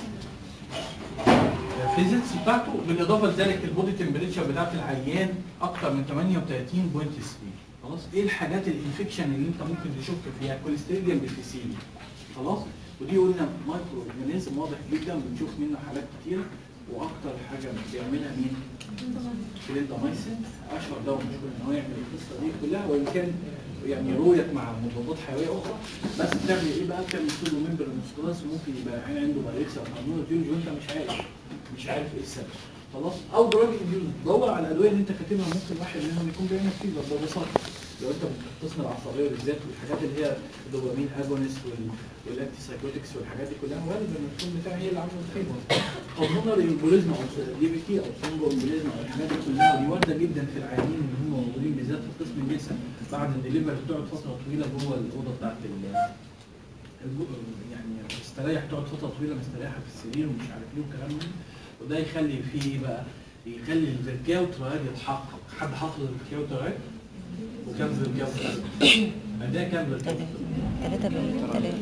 فيزيتس بتاعته بالاضافه لذلك البودي تمبريتشر بتاعت العيان اكتر من 38.3 خلاص ايه الحاجات الانفكشن اللي انت ممكن تشك فيها كوليستيريديم بالفيسيلي خلاص ودي قلنا مايكرو اورجانيزم واضح جدا بنشوف منه حالات كتير واكتر حاجه بيعملها مين؟ كليندامايسين اشهر دواء مشهور ان هو يعمل القصه دي كلها وان كان يعني رويت مع مضادات حيويه اخرى بس بتعمل ايه بقى؟ بتعمل سودو ممبر وممكن يبقى عنده بايركس او هرمون وانت مش عارف مش عارف ايه السبب خلاص او دراج انديوز دور على الادويه اللي انت كاتبها ممكن واحد منهم يكون بيعمل فيفر ده ببساطه لو انت بتختصر العصبيه بالذات والحاجات اللي هي الدوبامين اجونست والانتي سايكوتكس والحاجات دي كلها غالبا الكون بتاعها هي اللي عامله الفيفر هرمونال امبوليزم او دي بي تي او سونجو امبوليزم او الحاجات دي كلها دي وارده جدا في العيانين اللي هم موجودين بالذات في قسم النساء بعد ان الليفر بتقعد فتره طويله جوه الاوضه بتاعت ال- الجو- يعني مستريح تقعد فتره طويله مستريحه في السرير ومش عارف ايه والكلام ده وده يخلي فيه ايه بقى؟ يخلي الفيركاو ترايد يتحقق حد حافظ الفيركاو ترايد؟ وكم فيركاو ترايد؟ ده كام فيركاو ترايد؟ ثلاثة بالثلاثة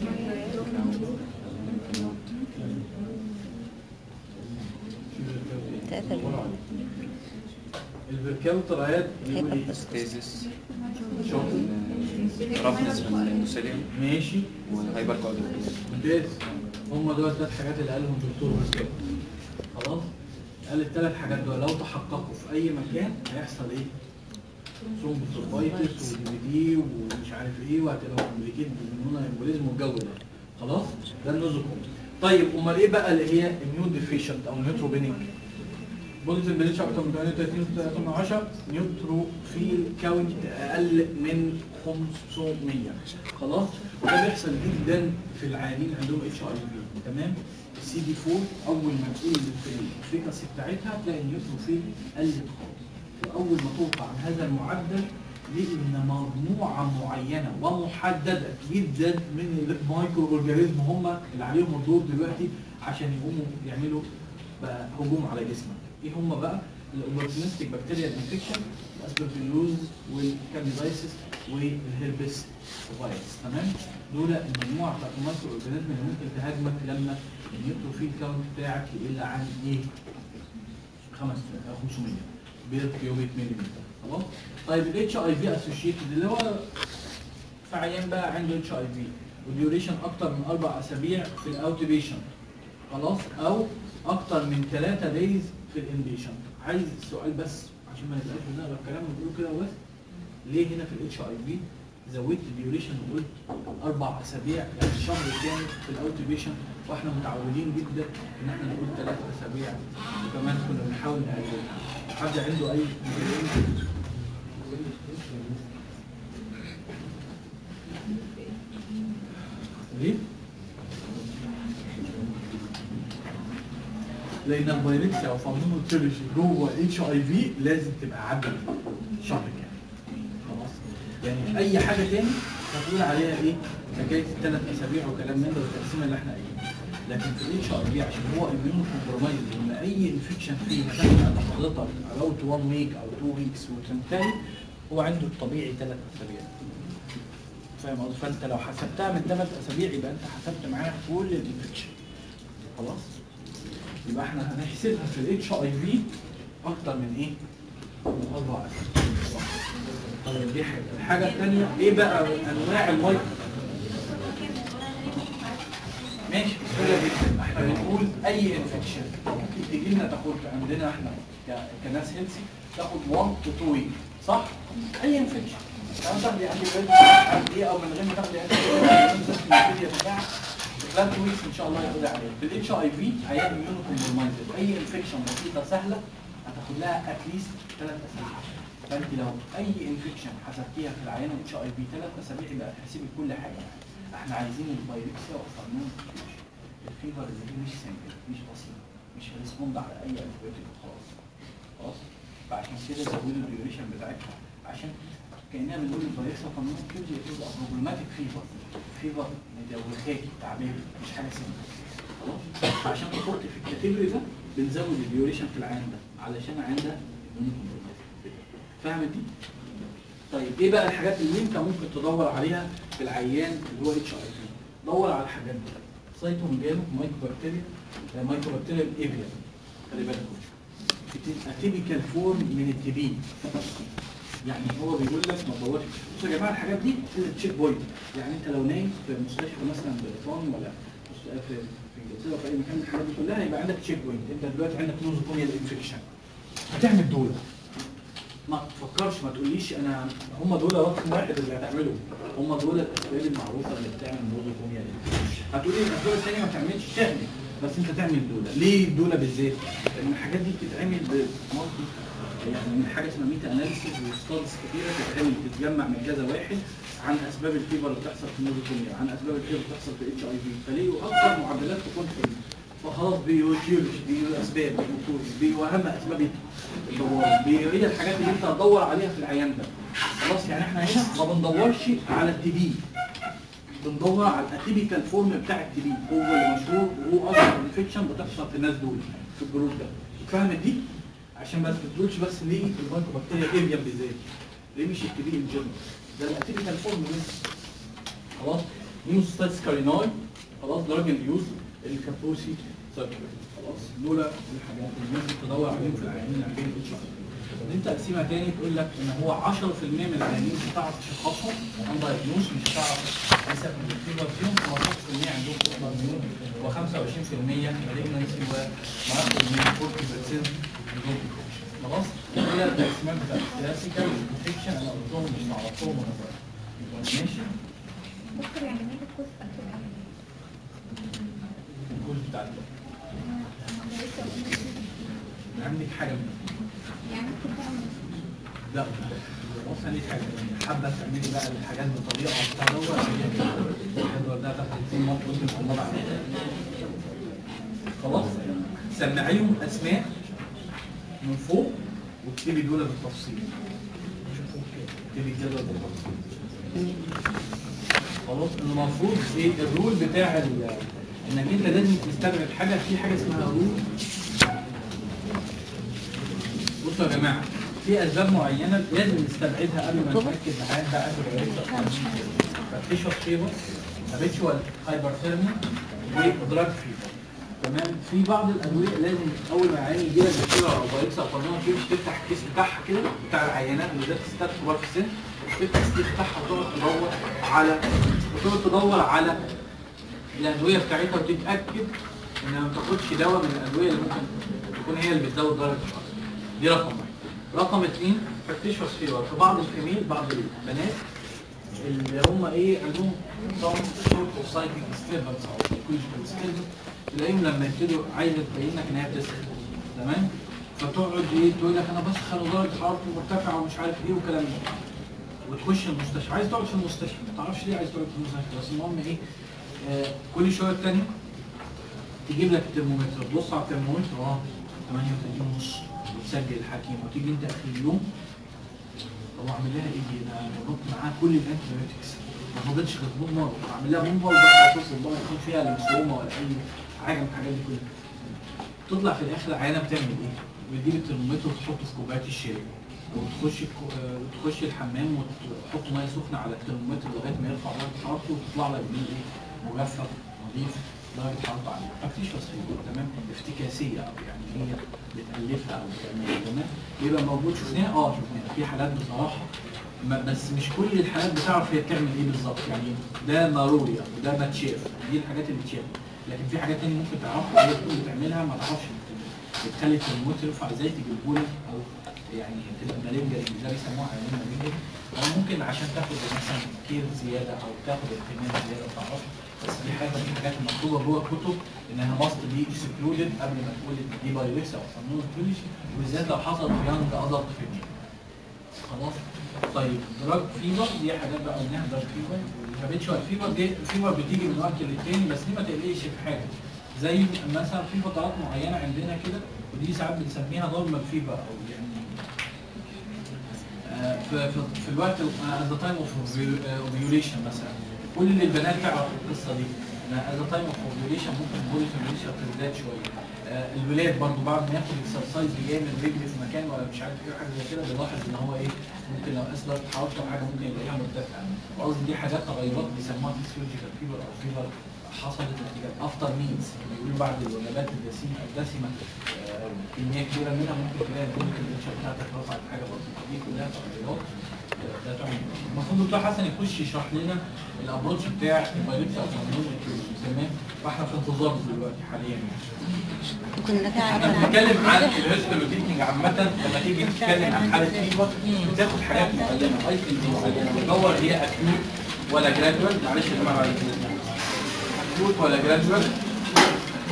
ثلاثة بال- الفيركاو ترايد بيقول ايه؟ ستيزيس شاطر رفنس من الاندوثيليوم ماشي وهايبر كوادريبلس ممتاز هم دول الثلاث حاجات اللي قالهم دكتور مسكين خلاص قال الثلاث حاجات دول لو تحققوا في اي مكان هيحصل ايه ثرومبوسيرفايتس ودي دي ومش عارف ايه وهتبقى كومبليكيت بالمونر امبوليزم والجو ده خلاص ده النوزوكوم طيب امال ايه بقى اللي هي اميون ديفيشنت او نيوتروبينيك بولز البريتش اكتر من 38 10 نيوتروفيل كاونت اقل من 500 خلاص وده بيحصل جدا في العيانين عندهم اتش اي في تمام السي دي 4 اول ما تقول في الافيكاسي بتاعتها تلاقي النيوتروفيل قلت خالص واول ما توقع عن هذا المعدل لان مجموعه معينه ومحدده جدا من المايكرو اورجانيزم هم اللي عليهم الدور دلوقتي عشان يقوموا يعملوا بقى هجوم على جسمك ايه هم بقى الاوبورتونستيك بكتيريا انفكشن الاسبرجيلوز والكانديدايسيس والهيربس فيروس تمام دول المجموعه بتاعت المايكرو اورجانيزم اللي ممكن تهاجمك لما النيوتروفيل كاونت بتاعك يقل عن ايه 500 500 بير كيوبيك مليمتر خلاص طيب الاتش اي في اسوشيتد اللي هو في عيان بقى عنده اتش اي في وديوريشن اكتر من اربع اسابيع في الاوت بيشنت خلاص او اكتر من ثلاثة دايز في الانديشن عايز السؤال بس عشان ما نبقاش بنقرا الكلام ونقول كده وبس ليه هنا في الاتش اي في زودت الديوريشن وقلت اربع اسابيع يعني الشهر كامل في الاوت بيشنت واحنا متعودين جدا ان احنا نقول ثلاث اسابيع وكمان كنا بنحاول نقللها حد عنده اي مشكلة؟ ليه؟ لان الفيروكسيا او فارمونوتولوجي جوه اتش اي في لازم تبقى عدد شهر كامل خلاص يعني في اي حاجه تاني هتقول عليها ايه حكايه الثلاث اسابيع وكلام من ده والتقسيمه اللي احنا قايلينها لكن في الاتش اي في عشان هو اميون كومبرومايز ان اي انفكشن فيه هتاخد عند حضرتك اراوت 1 ويك او 2 ويكس وتنتهي هو عنده الطبيعي ثلاث اسابيع فاهم قصدي فانت لو حسبتها من ثلاث اسابيع يبقى انت حسبت معاها كل الانفكشن خلاص يبقى احنا هنحسبها في الاتش اي في اكتر من ايه؟ من اربع اسابيع طيب دي حاجه الحاجه الثانيه ايه بقى انواع المايكرو ماشي سهله جدا احنا بنقول اي انفكشن ممكن تيجي لنا تاخد عندنا احنا ك- كناس هيلسي تاخد 1 تو 2 ويك صح؟ اي انفكشن لو تاخدي انتي بايوتيك ايه او من غير ما تاخدي انتي بايوتيك بتاع خلال 2 ويكس ان شاء الله يقضي عليه في الاتش اي في هيبقى اميونو كومبرومايزد اي انفكشن بسيطه سهله هتاخد لها اتليست ثلاث اسابيع فانت لو اي انفكشن حسبتيها في العينه اتش اي في ثلاث اسابيع يبقى هتحسبي كل حاجه احنا عايزين الفيروكسيا والقانون الفيفر اللي هي مش سامبل مش بسيطه مش هريسبوند على اي انتيبيوتيك خلاص خلاص فعشان كده زودوا الديوريشن بتاعتها عشان كاننا بنقول الفيروكسيا والقانون كيوزي تبقى بروبلماتيك فيفر فيفر مدوخاكي تعبان مش حاجه سامبل خلاص عشان نحط في الكاتيجوري ده بنزود الديوريشن في العين ده علشان العين ده فاهمه دي؟ طيب ايه بقى الحاجات اللي انت ممكن تدور عليها في العيان اللي هو اتش اي في دور على الحاجات دي سايتوم جاله مايكرو بكتيريا مايكرو بكتيريا ايفيا خلي بالكم اتيبيكال فورم من التي بي يعني هو بيقول لك ما تدورش بصوا يا جماعه الحاجات دي تشيك بوينت يعني انت لو نايم في مستشفى مثلا بريطاني ولا مست- في في انجلترا في اي مكان من الحاجات دي كلها يبقى عندك تشيك بوينت انت دلوقتي عندك نوزوكوميال انفكشن هتعمل دول ما تفكرش ما تقوليش انا هم دول رقم واحد اللي هتعملهم هم دول الاسباب المعروفه اللي بتعمل نوزوكوميا هتقولي الاسباب الثانيه ما بتعملش تعمل بس انت تعمل دوله ليه الدوله بالذات؟ لان الحاجات دي بتتعمل بمالتي يعني من حاجه اسمها ميتا اناليسيز وستادز كتيره بتتعمل بتتجمع من كذا واحد عن اسباب الفيبر اللي بتحصل في النيوروتونيا عن اسباب الفيبر اللي بتحصل في الاتش اي في فليه اكثر معدلات تكون في فخلاص بيوتيولوجي باسباب بيوتولوجي بي واهم اسباب الدوار هي الحاجات اللي انت هتدور عليها في العيان ده خلاص يعني احنا هنا ما بندورش على التي بي بندور على الاتيبيكال فورم بتاع التي بي هو اللي مشهور وهو اكتر انفكشن بتحصل في الناس دول في الجروب ده فاهمت دي؟ عشان ما تقولش بس ليه المايكروبكتيريا اريا بالذات ليه مش التي بي ان جنرال ده الاتيبيكال فورم بس خلاص نيوستاتس كاريناي خلاص دراج انديوز الكابوسي سيركيوليت خلاص دول الحاجات اللي الناس بتدور عليهم في العيانين اللي عندهم اتش اي انت تقسيمه تاني تقول لك ان هو 10% من العيانين مش هتعرف تشخصهم عن دايجنوز مش هتعرف تحسب من الفيبر فيهم 15% عندهم فوق مليون و25% مالجنسي ومعاكم 40% عندهم خلاص كده التقسيمات بتاعت الكلاسيكال والانفكشن انا قلتهم مش معرفهم وانا صغير. ماشي دكتور يعني مين الكوز اكتر قوي؟ الكود بتاع الوقت. انا لسه قلنا عندك حاجه منهم يعني ممكن تعمل لا بص عندك حاجه حابه تعملي بقى الحاجات بطريقه بتاع دوت الجدول ده تحت التيم ممكن الله بعد خلاص سمعيهم اسماء من فوق واكتبي دول بالتفصيل اكتبي الجدول بالتفصيل خلاص المفروض ايه الرول بتاع ال- انك انت لازم تستبعد حاجه في حاجه اسمها رول بصوا يا جماعه في اسباب معينه لازم نستبعدها قبل ما نتاكد معاها ده قبل فتشوف فيبر هابيتشوال هايبرثيرميا ودراج فيبر تمام في بعض الادويه لازم اول ما العيان يجي لك بفيبر او بايكس او قرنيه فيه مش تفتح الكيس بتاعها كده بتاع العينات اللي ده ستات كبار في السن تفتح الكيس بتاعها وتقعد تدور على وتقعد تدور على الادويه بتاعتها وتتاكد انها ما تاخدش دواء من الادويه اللي ممكن تكون هي اللي بتزود درجه الحراره دي رقم واحد رقم اثنين فاكتشفس فيبر في بعض الفيميل بعض البنات اللي هم ايه عندهم نظام شورت اوف سايكل ديستربنس او سايكولوجيكال ديستربنس تلاقيهم لما يبتدوا عايزه تبين لك ان هي بتسخن تمام فتقعد ايه تقول لك انا بسخن ودرجه حرارتي مرتفعه ومش عارف ايه والكلام ده وتخش المستشفى عايز تقعد في المستشفى ما تعرفش ليه عايز تقعد في المستشفى بس المهم ايه آه كل شويه التاني تجيب لك الترمومتر تبص على الترمومتر اه 38 ونص وتسجل الحكيم وتيجي انت اخر اليوم طب اعمل لها ايه دي انا بنط معاها كل الانتيبيوتكس ما فضلش غير بوم مره اعمل لها بوم مره بقى توصل بقى يكون فيها لمسومه ولا اي حاجه من الحاجات دي كلها تطلع في الاخر العيانه بتعمل ايه؟ بتجيب الترمومتر وتحطه في كوبايه الشاي وتخش الكو- آه، وتخش الحمام وتحط ميه سخنه على الترمومتر لغايه ما يرفع درجه حرارته وتطلع لك بيه ايه؟ مجفف نظيف درجه حرارته عاليه مفيش تصفيه تمام افتكاسيه او يعني هي بتالفها او بتعملها تمام يبقى موجود شفناه اه شفناه في حالات بصراحه ما- بس مش كل الحالات بتعرف هي بتعمل ايه بالظبط يعني ده ضروري او ده ما تشاف دي الحاجات اللي تشاف لكن في حاجات تانية ممكن تعرفها هي تكون بتعملها ما تعرفش بتخلي الترمومتر يرفع ازاي تجيبهولك او يعني تبقى مالنجر ده بيسموها عيانين مالنجر او ممكن عشان تاخد مثلا كير زياده او تاخد اهتمام زياده ما تعرفش بس دي حاجه من الحاجات المكتوبه جوه الكتب انها ماست بي اكسكلودد قبل ما تقول ان دي بايركس او صنون كلشي وبالذات لو حصل في يانج ادلت فيميل خلاص طيب دراج فيبر دي حاجات بقى قلناها دراج فيبر الهابيتشوال فيبر دي فيبر بتيجي من وقت للتاني بس دي ما تقلقش في حاجه زي مثلا في فترات معينه عندنا كده ودي ساعات بنسميها نورمال فيبر او يعني آه، في في في الوقت at the time of ovulation مثلا كل البنات تعرف القصه دي ان at the time of ovulation ممكن البولي فيميليشن تزداد شويه آه، الولاد برضو بعد ما ياخد اكسرسايز جامد رجل في مكان ولا مش عارف ايه حاجه زي كده بيلاحظ ان هو ايه ممكن لو قاس درجه حرارته او حاجه ممكن يلاقيها مرتفعه قصدي دي حاجات تغيرات بيسموها فيسيولوجيكال فيبر او فيبر حصلت نتيجه افتر مينز بيقولوا بعد الوجبات الدسمه الدسمه آه، كميه كبيره منها ممكن تلاقي البولي فيميليشن بتاعتك رفعت حاجه بسيطه دي كلها تغيرات آه، ده تعمل المفروض دكتور حسن يخش يشرح لنا الابروتش بتاع البايولوجي او تمام فاحنا في انتظاره دلوقتي حاليا يعني كنا احنا بنتكلم عن الهيستولوجيكنج عامة لما تيجي تتكلم عن حالة فيبر بتاخد حاجات معينة ايتمز معينة بتدور هي اكيوت ولا جرادوال معلش يا جماعة بعد كده اكيوت ولا جرادوال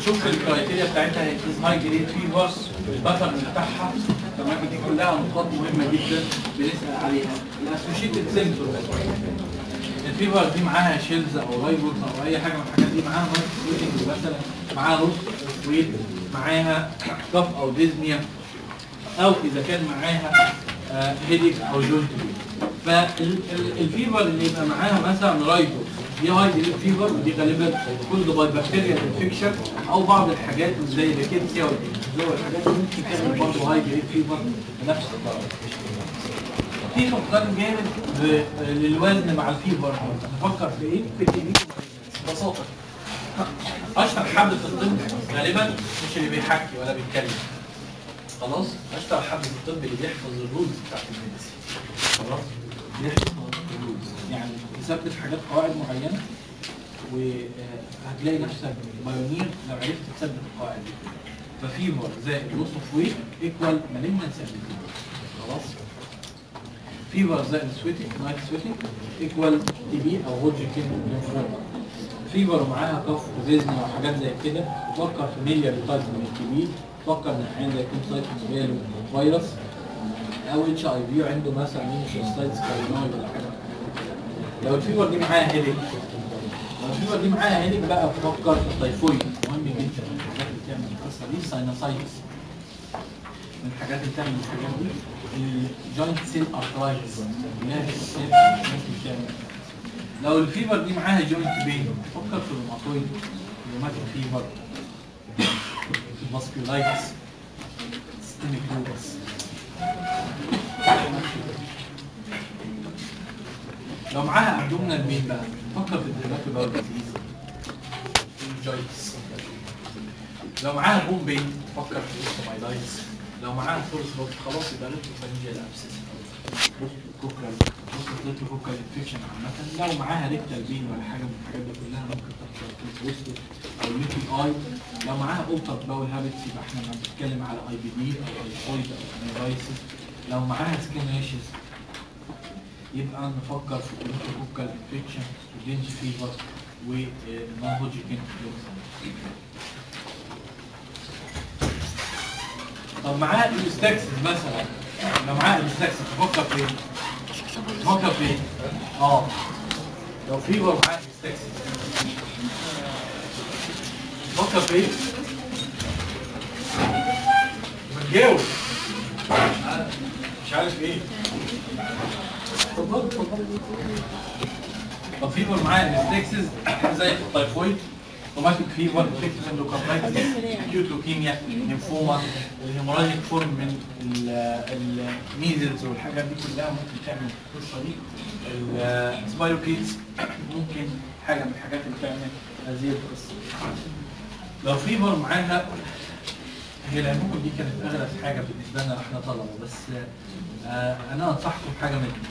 شوف الكرايتيريا بتاعتها هي هاي جريد فيفر الباترن بتاعها تمام دي كلها نقاط مهمه جدا بنسال عليها الاسوشيتد سيمتوم الفيفر دي معاها شيلز او رايبوز او اي حاجه من الحاجات دي معاها نايت سويتنج مثلا معاها نص سويت معاها كف او ديزنيا او اذا كان معاها هيديك او جوينت فالفيفر اللي يبقى معاها مثلا رايبوز دي هاي جريد فيفر ودي غالبا كل باي بكتيريا انفكشن او بعض الحاجات زي الريكيتسيا والانفلونزا والحاجات دي ممكن تعمل برضه هاي جريد فيفر بنفس الدرجه في فقدان جامد ل- للوزن مع الفيبر نفكر في ايه؟ في الكمية ببساطة اشهر حد في الطب غالبا مش اللي بيحكي ولا بيتكلم خلاص اشهر حد في الطب اللي بيحفظ الرولز بتاعت الميديسين خلاص بيحفظ الرولز يعني تثبت حاجات قواعد معينة وهتلاقي نفسك بايونير لو عرفت تثبت القواعد دي ففيبر زائد لوس اوف ويت ايكوال مالجنس خلاص فيفر زائد سويتنج نايت سويتنج ايكوال تي بي او هوجكن ليمفوما فيفر ومعاها كف وزيزني وحاجات زي كده تفكر في ميليا تايب من التي بي تفكر ان احيانا زي يكون سايت جاله فيروس او اتش اي في وعنده مثلا مينوسايتس كارينويد ولا حاجه لو الفيفر دي معاها هيديك لو الفيفر دي معاها هيديك بقى تفكر في التيفويد مهم جدا من الحاجات اللي بتعمل القصه دي ساينوسايتس من الحاجات اللي بتعمل الحاجات دي الجوينت سيل ارثرايتس اللي هي السيل ممكن تعمل لو الفيبر دي معاها جوينت بين فكر في الروماتويد روماتيك فيبر فاسكولايتس سيستميك لوبس لو معاها ابدومينال بين بقى فكر في الديرماتوباول ديزيز الجوينتس لو معاها بوم بين فكر في الاوستومايلايتس لو معاها فورس روت خلاص يبقى ليتو فانجيال ابسس كوكال ليتو كوكال انفكشن عامة لو معاها ريكتال بين ولا حاجة من الحاجات دي كلها ممكن تحصل في الوسط او اليوتي اي لو معاها اوتر باول هابتس يبقى احنا بنتكلم على اي بي دي او ايفويد او انيرايسيس لو معاها سكين ريشز يبقى نفكر في الليتو كوكال انفكشن ودينج فيفر ونون هوجيكين طب معاه الاستاكسس مثلا لو معاه الاستاكسس تفكر في ايه؟ تفكر في ايه؟ اه لو فيبر معاه الاستاكسس تفكر في ايه؟ بتجاوب مش عارف مش عارف ايه اتفضل اتفضل طب فيبر معاه الاستاكسس زي التايفويد روماتيك فيفر انفكتيف اندوكاردايتس اكيوت لوكيميا ليمفوما الهيموراجيك فورم من الميزلز والحاجات دي كلها ممكن تعمل القصه دي السبايروكيتس ممكن حاجه من الحاجات اللي بتعمل هذه القصه لو فيفر معاها هي العموم دي كانت اغلى حاجه بالنسبه لنا احنا طلبه بس آه انا انصحكم بحاجه منها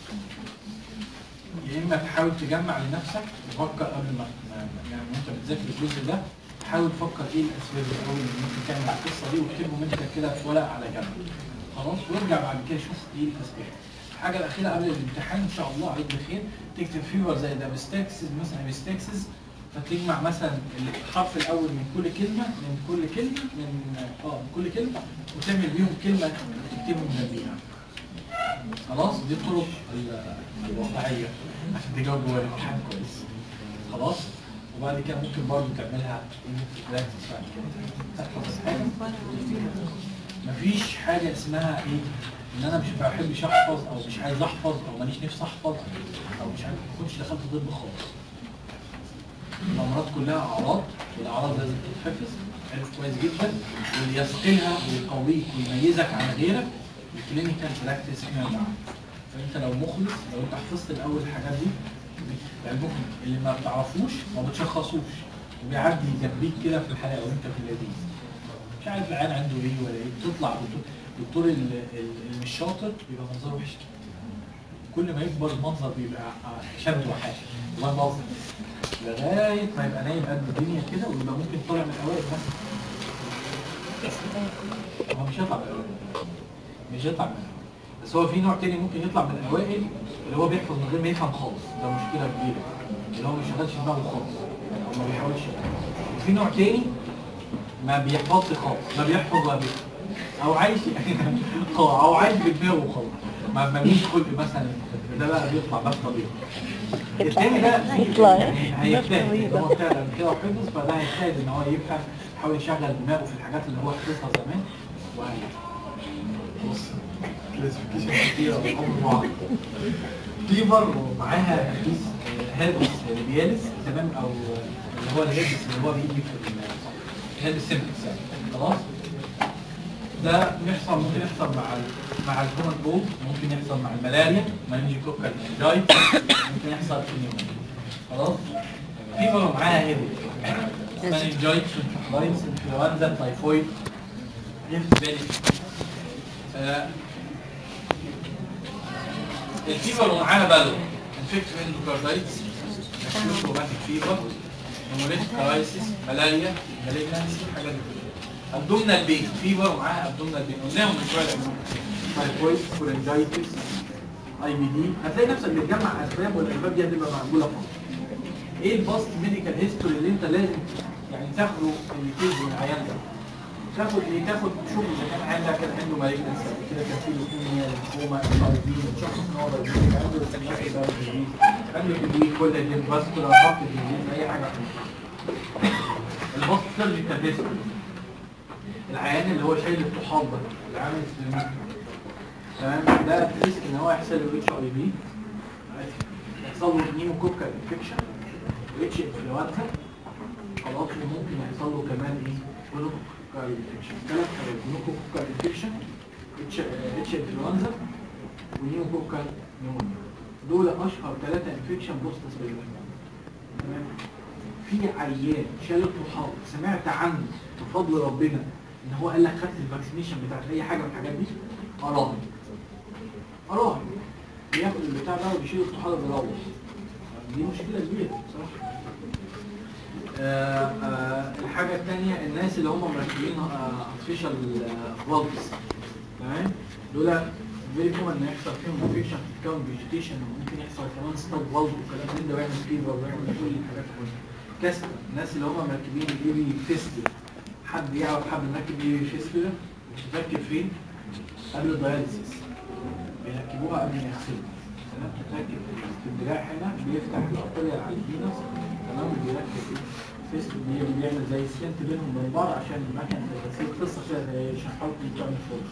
يا اما تحاول تجمع لنفسك تفكر قبل ما ما- يعني وانت بتذاكر الجزء ده حاول تفكر ايه الاسباب الاول اللي ممكن تعمل القصه دي واكتبهم انت كده في ورقه على جنب خلاص وارجع بعد كده شوف ايه الاسباب الحاجه الاخيره قبل الامتحان ان شاء الله عليك بخير تكتب فيور زي الابستاكسز مثلا ابستاكسز فتجمع مثلا الحرف الاول من كل كلمه من كل كلمه من اه من كل كلمه وتعمل بيهم كلمه تكتبهم جنبيها خلاص دي الطرق ال- الواقعيه عشان تجاوب جوه الامتحان كويس خلاص وبعد كده ممكن برضه تعملها براكتس بعد كده تحفظ حاجه مفيش حاجه اسمها ايه ان انا مش بحبش احفظ او مش عايز احفظ او ماليش نفسي احفظ او مش عارف ما كنتش دخلت طب خالص الامراض كلها اعراض والاعراض لازم تتحفظ عرف كويس جدا واللي يثقلها ويقويك ويميزك عن غيرك الكلينيكال براكتس فيما بعد فانت لو مخلص لو انت حفظت الاول الحاجات دي علمكم اللي ما بتعرفوش ما بتشخصوش وبيعدي جنبيك كده في الحلقه وانت في اللذيذ مش عارف العيان عنده ايه ولا ايه تطلع دكتور الدكتور ال- ال- اللي مش شاطر بيبقى منظره وحش كل ما يكبر المنظر بيبقى شد وحش الله يبارك لغايه ما يبقى نايم قد الدنيا كده ويبقى ممكن طالع من الاوائل مثلا هو مش هيطلع من الاوائل مش هيطلع من الاوائل بس هو في نوع تاني ممكن يطلع من الاوائل اللي هو بيحفظ من غير ما يفهم خالص ده مشكله كبيره اللي هو ما بيشغلش دماغه خالص او ما بيحاولش وفي نوع تاني ما بيحفظش خالص ما بيحفظ ولا بيحفظ او عايش يعني هو او عايش بدماغه خالص ما ماليش خلق مثلا ده بقى بيطلع بس طبيعي التاني ده يطلع يعني هيجتهد طبيعي إن هو فعلا كده وحفظ فده هيجتهد ان هو يفهم يحاول يشغل دماغه في الحاجات اللي هو حفظها زمان وهي بص كلاسيفيكيشن كتير وعمر بعض فيفر ومعاها كيس هيربس ريبياليس تمام او اللي هو الهيربس اللي هو بيجي في الهيربس سيمبلكس يعني خلاص ده بيحصل ممكن يحصل مع ال مع الكومن كولد ممكن يحصل مع الملاريا مانجيكوكال جاي ممكن يحصل في النيومونيا خلاص فيفر معاها هيدك مانجايت لاينز انفلونزا تايفويد ريفت فالي آه، الفيفر ومعاها بالو انفكتيف اندوكاردايتس روماتيك فيفر هيموليتيك كرايسيس ملاريا مالجنسي حاجات دي كلها ابدومينال بين فيفر ومعاها ابدومينال بين قلناهم من شويه تايفويد كورنجايتس اي بي دي هتلاقي نفسك بتجمع اسباب والاسباب دي هتبقى معموله فقط ايه الباست ميديكال هيستوري اللي انت لازم يعني تاخده اللي تيجي من العيان ده تاخد ايه تاخد تشوف اذا كان عندك كان عنده مالجنس كده كان في لوكيميا ليمفوما ايبين تشخص ان هو دايبيتيك عنده سكشن ده ديزيز عنده كدوي كل دي فاسكولار هارت ديزيز اي حاجه الباست سيرجيكال هيستوري العيان اللي هو شايل الطحال ده اللي عامل سليمات تمام ده ريسك ان هو يحصل له اتش اي بي يحصل له نيموكوكال انفكشن واتش انفلونزا خلاص وممكن يحصل له كمان ايه جلوكوكال انفكشن ثلاث حاجات جلوكوكال انفكشن اتش اتش انفلونزا ونيموكوكال نيمونيا دول اشهر ثلاثه انفكشن بوست تمام في عيان شال الطحال سمعت عنه بفضل ربنا ان هو قال لك خدت الفاكسينيشن بتاعت اي حاجه من الحاجات دي اراهن اراهن بياخد البتاع ده وبيشيل الطحال وبيروح دي مشكله كبيره بصراحه آه آه الحاجه الثانيه الناس اللي هم مركبين ارتفيشال فالفز تمام دول فيري كومن ان يحصل فيهم انفكشن في الكون فيجيتيشن وممكن يحصل كمان ستاب فالف والكلام من ده ويعمل فيفر ويعمل كل الحاجات كلها كسر الناس اللي هم مركبين الايبي فيستل حد يعرف حد مركب ايبي فيستل بتتركب فين؟ قبل الدياليسيس بيركبوها قبل ما يغسلوا تمام بتتركب في الدراع هنا بيفتح الارتريا على الفينوس تمام وبيركب ايه؟ فيستل بي- بيعمل زي سكنت بينهم وبين بعض عشان المكنه الغسيل قصه كده زي شحاط بتعمل فرش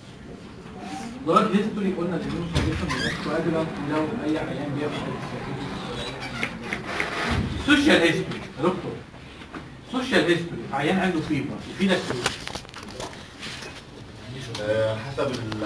دراج هيستوري قلنا الاميون سيستم والكواجولانت لو اي عيان بياخد سوشيال هيستوري يا دكتور سوشيال هيستوري عيان عنده فيبر يفيدك في ايه؟ آه، حسب ال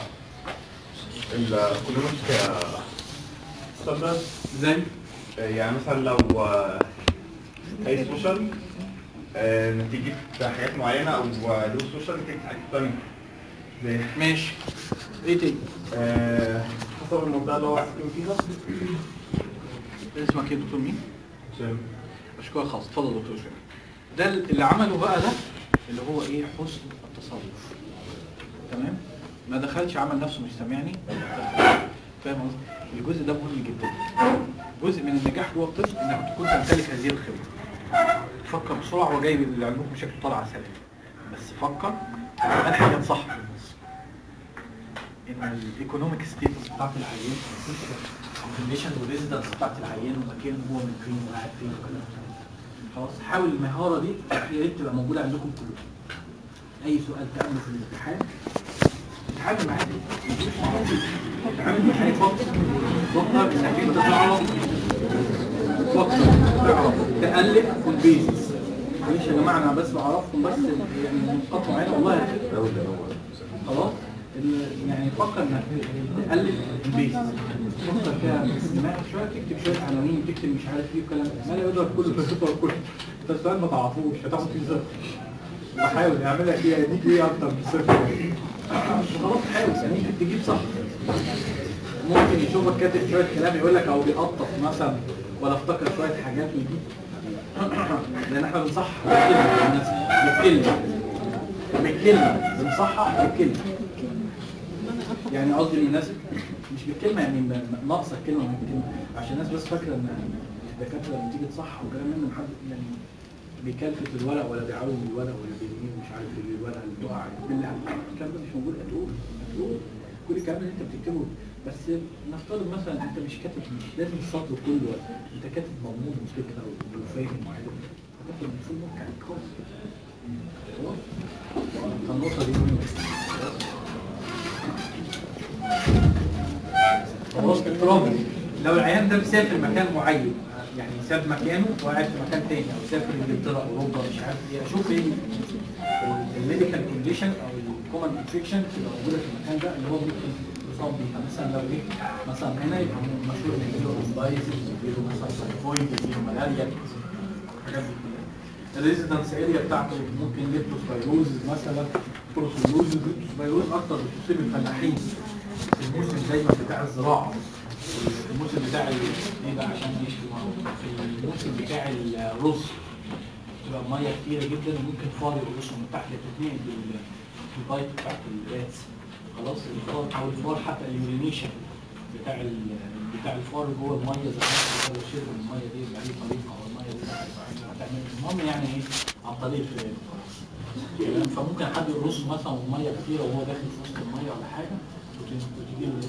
الكولوميك ستاندرد زي يعني مثلا لو آه، اي سوشيال آه، نتيجة حاجات معينة او لو سوشيال نتيجة حاجات تانية زي ماشي ايه تاني؟ آه، حسب المنطقة اللي هو ساكن فيها اسمك ايه يا دكتور مين؟ عشان اشكرك خالص اتفضل يا دكتور شويه ده اللي عمله بقى ده اللي هو ايه حسن التصرف تمام ما دخلش عمل نفسه مش سامعني فاهم قصدي الجزء ده مهم جدا جزء من النجاح جوه الطفل انك تكون تمتلك هذه الخبره فكر بسرعه وجاي اللي عندكم شكله طالع على سلام بس فكر قال حاجات صح في النص ان الايكونوميك ستيتس بتاعت العيان الكونديشن والريزيدنس بتاعت العيان ومكان هو من فين وقاعد فين والكلام ده خلاص حاول المهاره دي يا ريت تبقى موجوده عندكم كلكم اي سؤال تامله في الامتحان اتعامل معاه اتعامل معاه فكر فكر انك انت تعرف فكر تعرف تالف في البيزنس معلش يا جماعه انا بس بعرفكم بس يعني نقاط معينه والله هتفرق. خلاص ال- يعني فكر انك تالف البيز فكر كده دماغك شويه تكتب شويه عناوين تكتب مش عارف ايه والكلام ده ما لا يضرب كله في الصفر كله انت السؤال ما تعرفوش هتاخد فيه صفر بحاول يعملها ايه يديك ايه اكتر من صفر خلاص حاول يعني ممكن تجيب صح ممكن يشوفك كاتب شويه كلام يقول لك او بيقطف مثلا ولا افتكر شويه حاجات ويجيب لان احنا بنصحح بالكلمه للناس بالكلمه بالكلمه بنصحح بالكلمه يعني قصدي للناس مش بالكلمه يعني م- م- ناقصه الكلمه من الكلمه عشان الناس بس فاكره ان الدكاتره لما تيجي تصحح وكلام منهم حد يعني بيكلفت الورق ولا بيعوج الورق ولا بيجيب مش عارف ايه الورقه اللي بتقع بالله عليك الكلام ده مش موجود هتقول هتقول كل الكلام اللي انت بتكتبه بس نفترض مثلا انت مش كاتب مش لازم السطر كله انت كاتب مضمون وفكره وفاهم وعارف هتاخد المفروض ممكن خالص خلاص فالنقطه دي مهمه خلاص افتراضي لو العيان ده مسافر مكان معين يعني ساب مكانه وقاعد في مكان تاني او سافر انجلترا اوروبا مش عارف ايه اشوف ايه الميديكال كونديشن او الكومن انفكشن اللي موجوده في المكان ده اللي هو ممكن يصاب بيها مثلا لو ايه مثلا هنا يبقى مشهور ان يجيله اسبايسز يجيله مثلا تايفويد يجيله ملاريا الحاجات دي كلها الريزيدنس اريا بتاعته ممكن ليبتوسبيروزز مثلا بروسيلوزز ليبتوسبيروز اكتر بتصيب الفلاحين في الموسم دايما بتاع الزراعه الموسم بتاع ال- ايه بقى عشان نعيش في الموضوع في الموسم بتاع الرز تبقى ميه كتيره جدا وممكن فار يرقصوا من تحت تتنقل بال- بالبايب بتاعت الباتس خلاص الفار او الفار حتى اليورينيشن بتاع ال- بتاع الفار جوه الميه زي ما انت لو شرب الميه دي يبقى ليه طريقه او الميه دي هتعمل المهم يعني ايه عن طريق الفئران تمام؟ فممكن حد يرص مثلا ميه كتيره وهو داخل في وسط الميه ولا حاجه وتجي له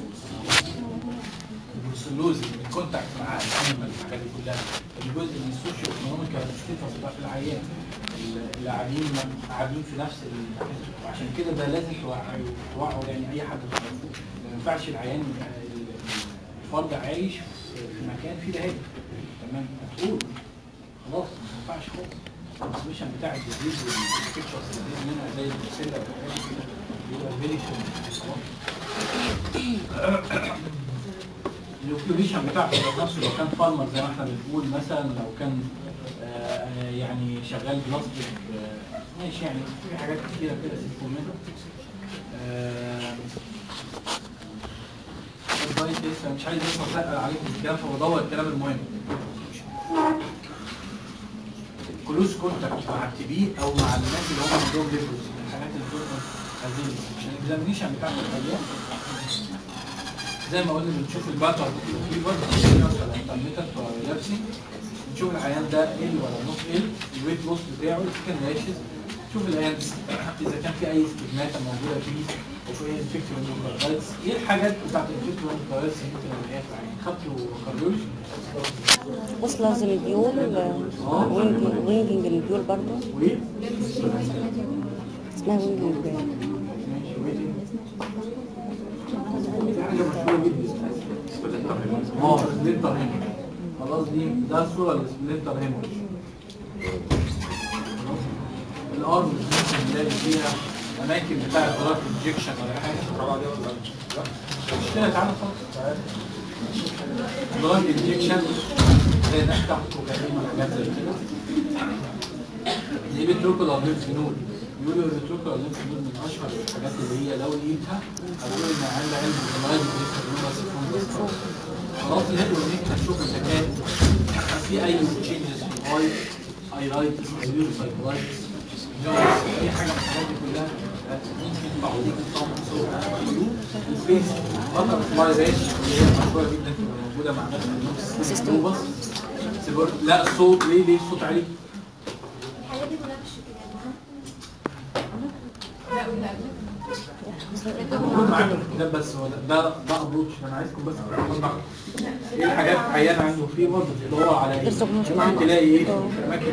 البروسلوز الكونتاكت مع الانيمال الحاجات دي كلها الجزء من السوشيو ايكونوميكال ستيتس بتاع العيان اللي قاعدين قاعدين في نفس ال- وعشان كده ده لازم توعوا توعوا يعني اي حد تعرفه ما ينفعش العيان يبقى ال- الفرد عايش في في مكان فيه دهايه تمام هتقول خلاص ما ينفعش خالص الترانسميشن بتاع الديزيز والانفكشنز اللي بين منها زي البروسيلا والحاجات دي كلها بيبقى فيري الاوكيوبيشن بتاعته ذات نفسه لو كان فارمر زي ما احنا بنقول مثلا لو كان آه، يعني شغال بلاستيك آه، ماشي يعني في حاجات كتيره كده سيبكم منها آه، advice لسه مش عايز لسه اتقل عليكم في الكلام فبدور الكلام المهم كلوز كونتاكت مع التي بي او مع الناس اللي هم عندهم ليبروز الحاجات اللي بتبقى هذه عشان الاكزامينيشن بتاع العيان زي ما قلنا بنشوف الباتر في برضه ولا انترميتنت ولا لابسي نشوف العيان ده ال ولا نص ال الويت لوس بتاعه اذا كان راشز نشوف العيان اذا كان في اي استجماتا موجوده فيه وفي اي انفكتيف اندوكاردايتس ايه الحاجات بتاعت الانفكتيف اندوكاردايتس اللي ممكن نلاقيها في العيان خدتوا كارديولوجي بص لازم البيول وينجنج وينجنج البيول برضه وايه؟ اسمها وينجنج ماشي ويتنج في حاجه مشهوره جدا اه سبلنتر هيموريج خلاص دي ده الصوره السبلنتر هيموريج الارم ممكن نلاقي فيها اماكن بتاع دراج انجكشن ولا حاجه مش كده تعالى خالص تعالى دراج انجكشن زي ناس تحت وكريمه حاجات زي كده دي بتروكولا ليمف نود يقولوا الريتروكولا ليمف نود من اشهر الحاجات اللي هي لو لقيتها هتقول ان عنده علم بالجلايد بس خلاص الهيد والنيك هتشوف اذا كان في اي تشينجز في الاي ايرايتس سيفير سايكولايتس اي حاجه من الحاجات دي كلها ممكن تعطيك طعم صوت الفيس بطل فلاي ريش اللي هي مشهوره جدا بتبقى موجوده مع ناس عندهم سيستوبس لا الصوت ليه ليه الصوت عالي الحاجات دي كلها مش موجود معاكم في الكتاب بس هو ده ده ده ابروتش انا عايزكم بس تفهموا ايه الحاجات عيان عنده فيه برضه تدور على ايه ممكن تلاقي ايه في اماكن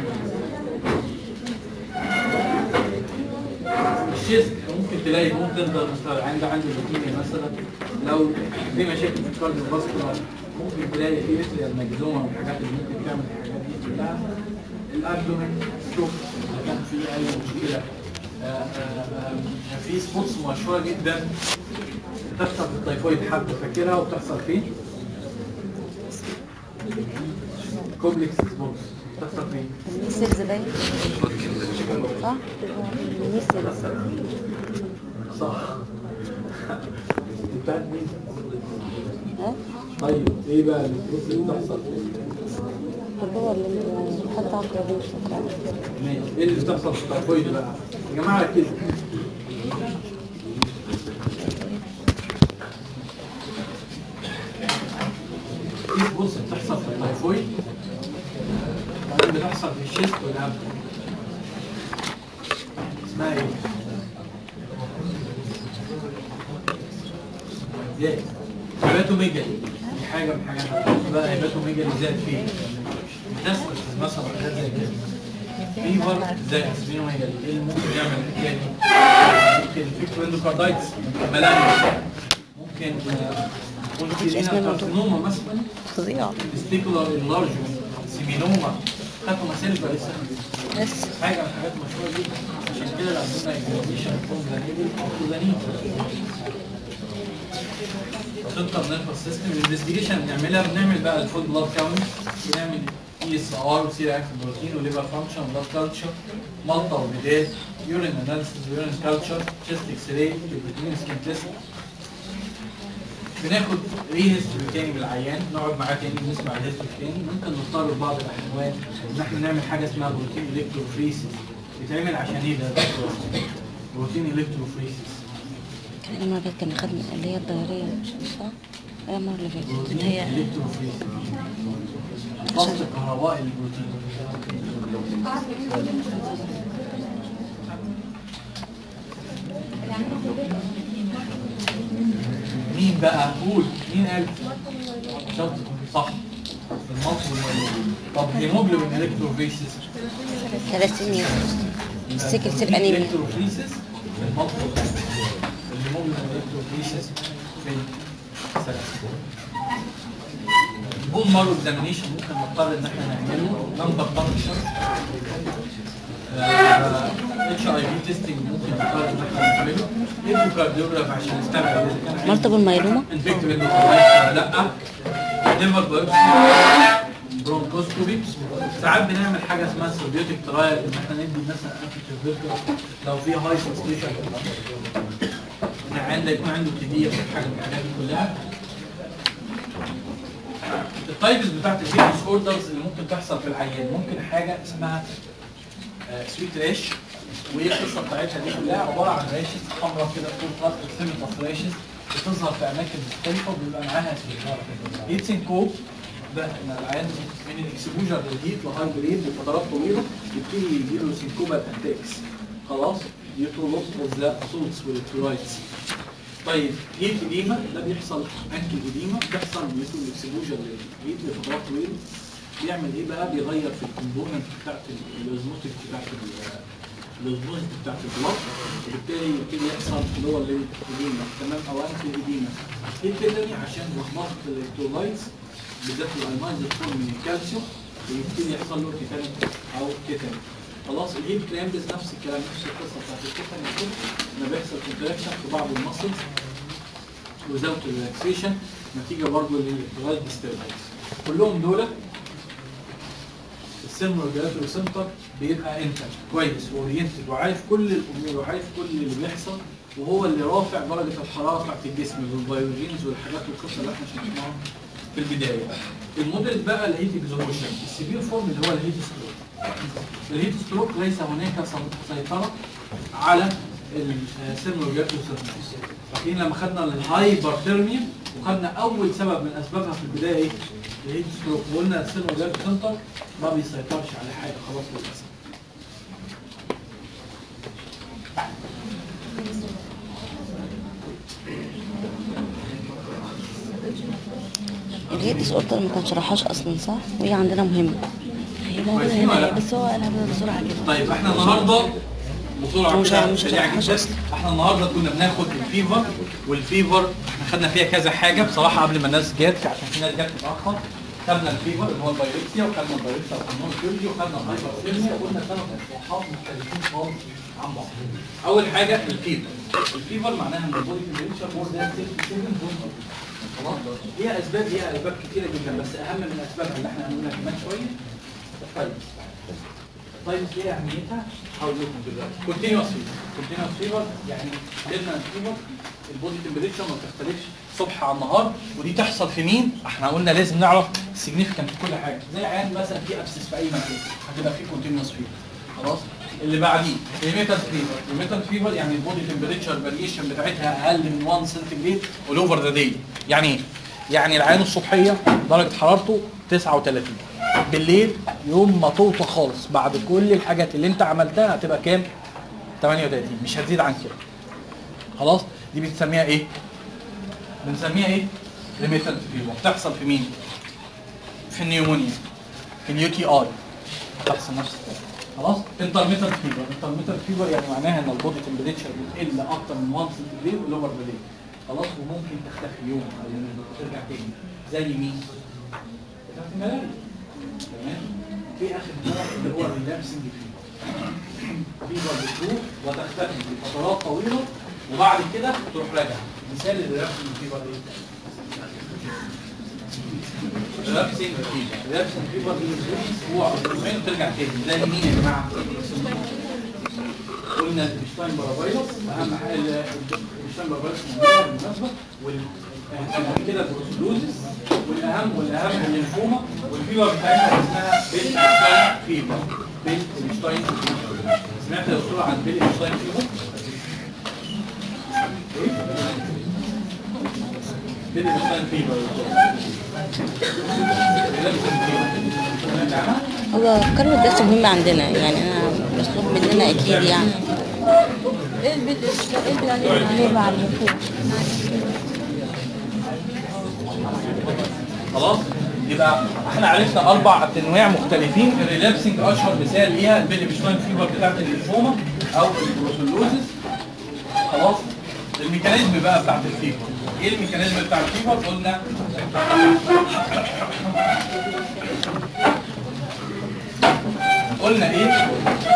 الشيست ممكن تلاقي ممكن تقدر مثلا عنده عنده لوكيميا مثلا لو في مشاكل في الكارديو فاسكولار ممكن تلاقي في مثل المجزومه والحاجات اللي ممكن تعمل الحاجات دي كلها الابدومين شوف اذا كان في اي مشكله آه، آه، آه، في سبوتس مشهوره جدا بتحصل في التيفويد حد فاكرها وبتحصل فين؟ كومبلكس سبوتس بتحصل فين؟ الميسلز باين صح؟ الميسلز صح بتاعت مين؟ ها؟ طيب ايه بقى السبوتس اللي بتحصل فين؟ اللي هو اللي بيحط على الكرابيش ماشي ايه اللي بتحصل في التيفويد بقى؟ يا جماعه ركزوا في سبوتس بتحصل في التيفويد وبعدين بتحصل في الشيست والابدن اسمها ايه؟ ازاي؟ هيباتوميجالي دي حاجه من الحاجات هتحط بقى هيباتوميجالي زاد فيه تسكت مثلا حاجات زي كده فيفر زي اسبينوميجالي ايه اللي ممكن يعمل الحكايه دي؟ ممكن فيكتور اندوكاردايتس ملاريا ممكن آه، ممكن لينا كارسينوما مثلا فظيع تستيكولار انلارجمنت سيمينوما خدوا مسائل كويسه بس حاجه من الحاجات المشهوره جدا عشان كده عندنا اكزاميشن فروم ذا نيبل او تو ذا نيبل سنتر نيرفس سيستم الانفستيجيشن بنعملها بنعمل بقى الفول بلاد كاونت بنعمل اي اس ار وسير اكتيف بروتين وليفر فانكشن بلاد كلتشر مالطا وبدايات يورين اناليسيس ويورين كلتشر تشيست اكس راي بروتين سكين تيست بناخد ريهيستوري تاني بالعيان نقعد معاه تاني نسمع الهيستوري تاني ممكن نضطر في بعض الاحوال ان احنا نعمل حاجه اسمها بروتين الكتروفريسيس بيتعمل عشان ايه ده بروتين الكتروفريسيس كان المرة اللي فاتت كان خدنا اللي هي الدورية مش صح؟ ايه المرة اللي فاتت بروتين اللي هي الكتروفريسيس الضغط الكهربائي للبروتين مين بقى قول مين قال شاطر صح المنطق والمعلومة. طب هيموجلوبين الكتروفريسيس ثلاثين السيكل سيل انيميا الكتروفريسيس في المنطق الهيموجلوبين الكتروفريسيس في السلاسل بون مارو اكزامينيشن ممكن نضطر ان احنا نعمله نمبر فانكشن اتش اي في تيستنج ممكن نضطر ان احنا نعمله ايكوكارديوجراف عشان نستبعد اذا كان عنده مالتيبل مايلوما انفكتيف اندوكاردايتس لا ليفر بايوبسي برونكوسكوبي ساعات بنعمل حاجه اسمها سيربيوتيك ترايل ان احنا ندي مثلا انتي لو في هاي سبستيشن عندك يكون عنده كبير حاجه من الحاجات دي كلها التايبس بتاعت الهيد ديس اوردرز اللي ممكن تحصل في العيان ممكن حاجه اسمها سويت ريش وهي القصه بتاعتها دي كلها عباره عن ريشز حمراء كده طول خط اكسيمتاس ريشز بتظهر في اماكن مختلفه وبيبقى معاها سويت هيت سينكوب ده ان العيان من الاكسبوجر للهيت لهاي جريد لفترات طويله يبتدي يجيله سينكوبال اتاكس خلاص يطلب ذا صوتس والكترولايتس طيب هيت اديما ده بيحصل انكل اديما بيحصل بيكون الاكسبوجر للهيت لفترات طويله بيعمل ايه بقى بيغير في الكومبوننت بتاعت الاوزموتيك بتاعت الاوزموتيك بتاعت البلاد وبالتالي يبتدي يحصل اللي هو الاديما تمام او انكل اديما ايه التاني عشان لخبطه الالكترولايتس بالذات الايونايز فورم من الكالسيوم ويبتدي يحصل له تيتانيك او تيتانيك خلاص الهيت كلامبس نفس الكلام نفس القصه بتاعت التيتانيك كده لما بيحصل كونتراكشن في بعض المسلز وزاوت ريلاكسيشن نتيجه برضه للغاز ديستربنس كلهم دول السيرمو ريجولاتوري سنتر بيبقى انت كويس واورينتد وعارف كل الامور وعارف كل اللي بيحصل وهو اللي رافع درجه الحراره بتاعت الجسم والبيوجينز والحاجات والقصه اللي احنا شفناها في البدايه الموديل بقى الهيت اكزوشن السيفير فورم اللي هو الهيت ستروك الهيت ستروك ليس هناك سيطره على السيرمو ريجولاتوري سنتر فاكرين لما خدنا الهايبرثيرميا وخدنا اول سبب من اسبابها في البدايه ايه؟ الهيت ستروك وقلنا السيرمو ريجولاتوري سنتر ما بيسيطرش على حاجه خلاص للاسف الهيد ديس اوردر ما كان شرحهاش اصلا صح؟ وهي عندنا مهمة هي موجودة كويسين ولا هنا لا؟ بس هو قالها بسرعة كده طيب احنا النهارده بسرعه مش كده مش سريع هتلحقش جدا. أصلاً. احنا النهارده كنا بناخد الفيفر والفيفر احنا خدنا فيها كذا حاجه بصراحه قبل ما الناس جت عشان في ناس جت متاخر خدنا الفيفر اللي هو البايركسيا وخدنا البايركسيا والنون وخدنا الهايبرثيرميا وقلنا ثلاث اصطلاحات مختلفين خالص عن بعض. اول حاجه الفيفر الفيفر معناها ان البودي تمبريتشر مور ذان 67 خلاص ليها اسباب ليها اسباب كتيره جدا بس اهم من اسبابها اللي احنا هنقولها كمان شويه طيب طيب ايه اهميتها؟ هقول لكم دلوقتي كونتينوس فيفر كونتينوس فيفر يعني ليفنا فيفر البودي تمبريتشر ما بتختلفش صبح عن نهار ودي تحصل في مين؟ احنا قلنا لازم نعرف السيجنيفيكانت في كل حاجه زي عيان مثلا في ابسس في اي مكان هتبقى في كونتينوس فيفر خلاص اللي بعديه الميتال فيفر الميتال فيفر يعني البودي تمبريتشر فاريشن بتاعتها اقل من 1 سنتيجريد اول اوفر ذا داي يعني ايه؟ يعني العيان الصبحيه درجه حرارته 39 بالليل يوم ما توطى خالص بعد كل الحاجات اللي انت عملتها هتبقى كام 38 مش هتزيد عن كده خلاص دي بنسميها ايه بنسميها ايه ريميتنت فيبر بتحصل في مين في النيومونيا في اليو تي اي هتحصل نفس الكلام خلاص انترميتنت فيبر انترميتنت فيبر يعني معناها ان البودي تمبريتشر بتقل اكتر من 1 سنتيجريد ولوبر بالليل خلاص وممكن تختفي يوم او يومين وترجع تاني زي مين؟ بتاعت الملاريا تمام في اخر نوع اللي هو الريلابسنج فيبر فيبر بتروح وتختفي لفترات طويله وبعد كده تروح راجعه مثال الريلابسنج فيبر ايه؟ رابسنج فيبر رابسنج فيبر دي بتروح اسبوع او اسبوعين وترجع تاني زي مين يا جماعه؟ قلنا الشتاين بارافيروس اهم حاجه الشتاين بارافيروس موجوده بالمناسبه وال بعد كده البروسلوزس والاهم والاهم الليمفوما والفيبر بتاعتها اسمها بيلشتاين فيبر بيلشتاين فيبر سمعت يا دكتور عن بيلشتاين فيبر؟ بيلشتاين فيبر سمعت عنها؟ هو كلمة درس مهم عندنا يعني أنا مطلوب مننا أكيد يعني ايه البيت ايه البيت عليه مع الوقوف خلاص يبقى احنا عرفنا اربع انواع مختلفين الريلابسنج اشهر مثال ليها البيلي بيشتاين فيبر بتاعت الليمفوما او البروسلوزس خلاص الميكانيزم بقى بتاعت الفيبر ايه الميكانيزم بتاع الفيبر قلنا قلنا ايه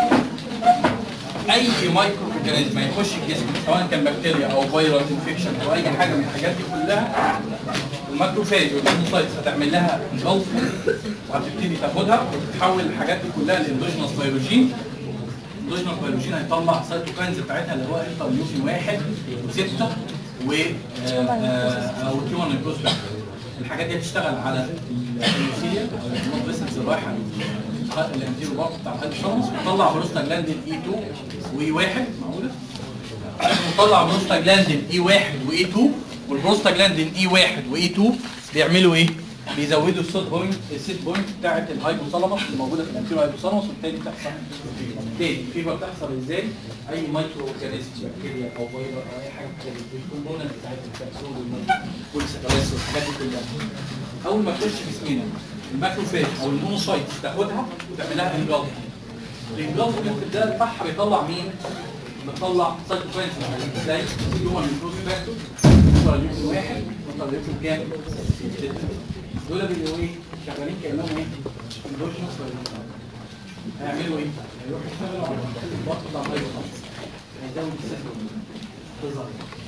اي مايكرو اورجانيزم هيخش الجسم سواء كان بكتيريا او فيروس انفكشن او اي حاجه من الحاجات دي كلها الماكروفاج والليمفوسايتس هتعمل لها انجلف وهتبتدي تاخدها وتتحول الحاجات دي كلها لاندوجينوس فيروجين الاندوجينوس فيروجين هيطلع سيتوكاينز بتاعتها اللي هو انترليوكين واحد وسته و آه، آه، او تيومر نيكروز فاكتور. الحاجات دي هتشتغل على الثيوسيليا او البلاد فيسلز الرايحه الانتيرو بارت بتاع الهايبوثالاموس وطلع بروستاجلاندين اي 2 واي 1 معقوله وطلع بروستاجلاندين اي 1 واي 2 والبروستاجلاندين اي 1 واي 2 بيعملوا ايه؟ بيزودوا السيت بوينت السيت بوينت بتاعت الهايبوثالاموس اللي موجوده في الانتيرو هايبوثالاموس وبالتالي بتحصل تاني الفيبر بتحصل ازاي؟ اي مايكرو اورجانيزم بكتيريا او فيروس او اي حاجه بتعمل الكومبوننت بتاعت الكبسول والسكريس والحاجات دي كلها اول ما تخش جسمنا الماكروفاج او المونوسايتس تاخدها وتعمل لها انجلط الانجلط ده بتاعها بيطلع مين؟ بتطلع سايتوكاينز زي هو النيوكلوز فاكتور انترليوكين واحد انترليوكين كام؟ ستة. دول بيبقوا ايه؟ شغالين كانهم ايه؟ اندوجينوس هيعملوا ايه؟ هيروحوا يشتغلوا على البطن بتاع الهايبوثالاموس هيزود السيستم تظهر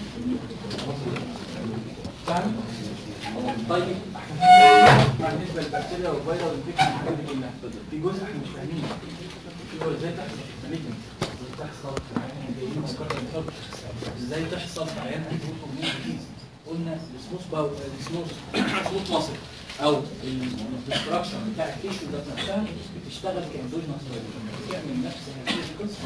فاهم؟ طيب بالنسبه للبكتيريا والفيروس والانفكشن الحاجات دي كلها في جزء احنا مش فاهمينه في جزء ازاي تحصل في المالجنس ازاي تحصل في عيان جايين مكرر الفرق ازاي تحصل في عيان هيجيب هرمون جديد قلنا السموث باو السموث سموث ماسل او الاستراكشر بتاع التيشو ذات نفسها بتشتغل كاندوجينوس بتعمل نفس هذه القصه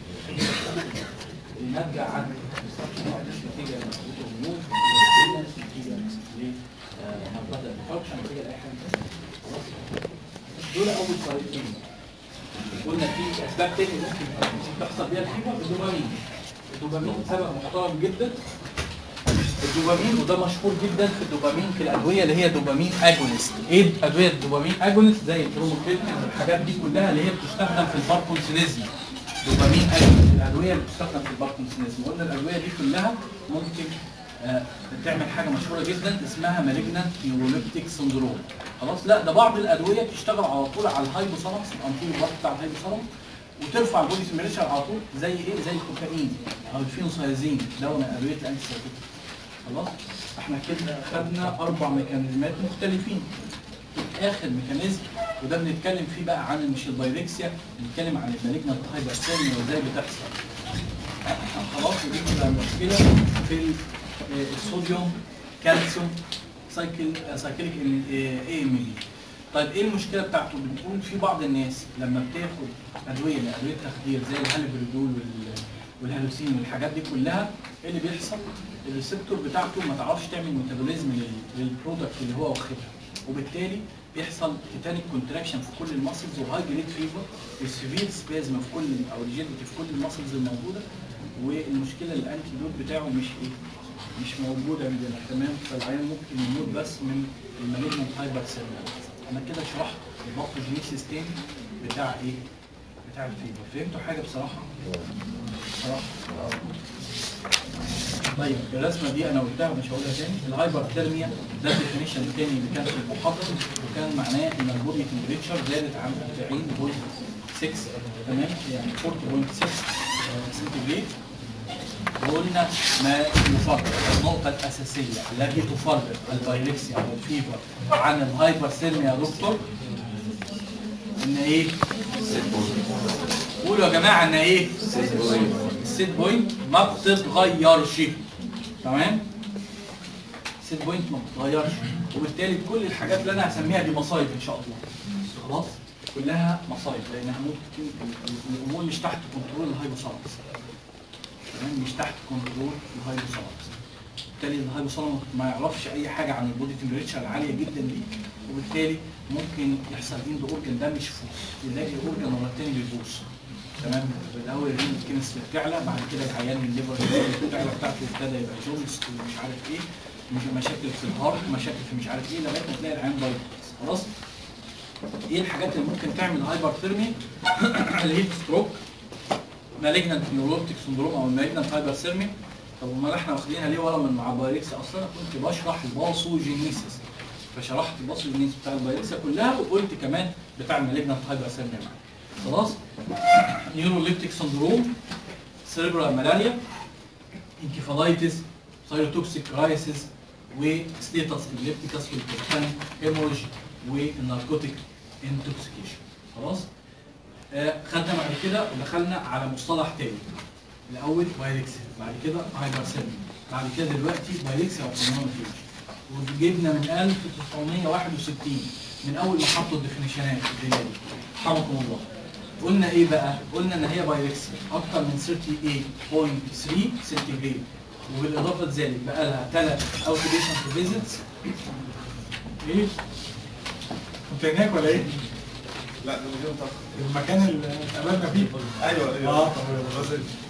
الناتجه عن نتيجه لهرمون نتيجه لمرضى الفرقشن نتيجه لاي حاجه دول اول طريقتين قلنا في اسباب تاني ممكن تحصل بيها الفيبر الدوبامين الدوبامين سبب محترم جدا الدوبامين وده مشهور جدا في الدوبامين في الادويه اللي هي دوبامين اجونست ايه ادويه الدوبامين اجونست زي البروموكريتين والحاجات دي كلها اللي هي بتستخدم في الباركنسونيزم دوبامين اجونست الادويه اللي بتستخدم في الباركنسونيزم قلنا الادويه دي كلها ممكن آه، تعمل حاجه مشهوره جدا اسمها مالجنانت نيوروليبتيك سندروم خلاص لا ده بعض الادويه بتشتغل على طول على الهايبوثالاموس الانتيرو بارت بتاع الهايبوثالاموس وترفع البودي تمبريتشر على طول زي ايه زي الكوكايين او الفينوسايزين دواء من ادويه الانتي سايكوتيك خلاص احنا كده خدنا اربع ميكانيزمات مختلفين اخر ميكانيزم وده بنتكلم فيه بقى عن مش البايركسيا بنتكلم عن المالجنانت هايبرثيرميا وازاي بتحصل خلاص ودي بتبقى مشكله في ال- آه، الصوديوم كالسيوم سايكل آه، سايكليك اي ام دي طيب ايه المشكله بتاعته بنقول في بعض الناس لما بتاخد ادويه ادويه تخدير زي الهالبريدول وال والهالوسين والحاجات دي كلها ايه اللي بيحصل الريسبتور بتاعته ما تعرفش تعمل ميتابوليزم لل- للبرودكت اللي هو واخدها وبالتالي بيحصل تيتانيك كونتراكشن في كل الماسلز وهاي جريد فيفر وسيفير سبازم في كل او ريجيديتي في كل الماسلز الموجوده والمشكله الانتيدوت بتاعه مش ايه مش موجود عندنا تمام فالعيان ممكن يموت بس من المالجنت هايبر انا كده شرحت الباثوجينيسيس تاني بتاع ايه بتاع الفيبر فهمتوا حاجه بصراحه بصراحه طيب الرسمه دي انا قلتها مش هقولها تاني الهايبر ثيرميا ده الديفينيشن الثاني اللي كان في المحاضره وكان معناه ان البودي تمبريتشر زادت عن 40.6 تمام يعني 40.6 سنتيجريد وقلنا ما يفرق النقطة الأساسية التي تفرق البايركسيا أو الفيبر عن الهايبر ثيرميا يا دكتور إن إيه؟ قولوا يا جماعة إن إيه؟ السيت بوينت ما بتتغيرش تمام؟ السيت بوينت ما بتتغيرش وبالتالي كل الحاجات اللي أنا هسميها دي مصايب إن شاء الله خلاص؟ كلها مصايب لأنها ممكن الأمور مش تحت كنترول الهايبوثالاموس تمام مش تحت كنترول الهايبوثالاموس بالتالي الهايبوثالاموس ما يعرفش اي حاجه عن البودي تمبريتشر العاليه جدا دي وبالتالي ممكن يحصل اند اورجن ده مش فوق يلاقي اورجن ولا التاني بيبوظ تمام الاول الرين الكيمس بتعلى بعد كده العيان الليفر بتعلى بتاعته ابتدى يبقى جونز ومش عارف ايه مش مشاكل في الهارت مشاكل في مش عارف ايه لغايه ما تلاقي العيان بايظ خلاص ايه الحاجات اللي ممكن تعمل هايبر ثيرمي الهيت ستروك مالجنانت نيوروتيك سندروم او مالجنانت هايبرثيرمي طب امال احنا واخدينها ليه ورا من مع بايركس اصلا أنا كنت بشرح الباثوجينيسيس فشرحت الباثوجينيسيس بتاع البايركس كلها وقلت كمان بتاع المالجنانت هايبرثيرمي معاك خلاص نيوروليبتيك سندروم سيربرال ملاريا انكيفالايتس سايروتوكسيك كرايسيس وستيتس الليبتيكس والبرتان هيموريج والناركوتيك انتوكسيكيشن خلاص آه، خدنا بعد كده ودخلنا على مصطلح تاني الاول بايركسيا بعد كده هايبرسيميا بعد كده دلوقتي بايركسيا وبرمونوفيج وجبنا من 1961 من اول ما حطوا الديفينيشنات الدنيا دي رحمكم الله قلنا ايه بقى؟ قلنا ان هي بايركسيا اكتر من 38.3 سنتيجريد وبالاضافه لذلك بقى لها ثلاث اوتوبيشن فيزيتس ايه؟ كنت هناك ولا ايه؟ لا ده مليون طاقة المكان اللي اتقابلنا فيه ايوه ايوه اه بس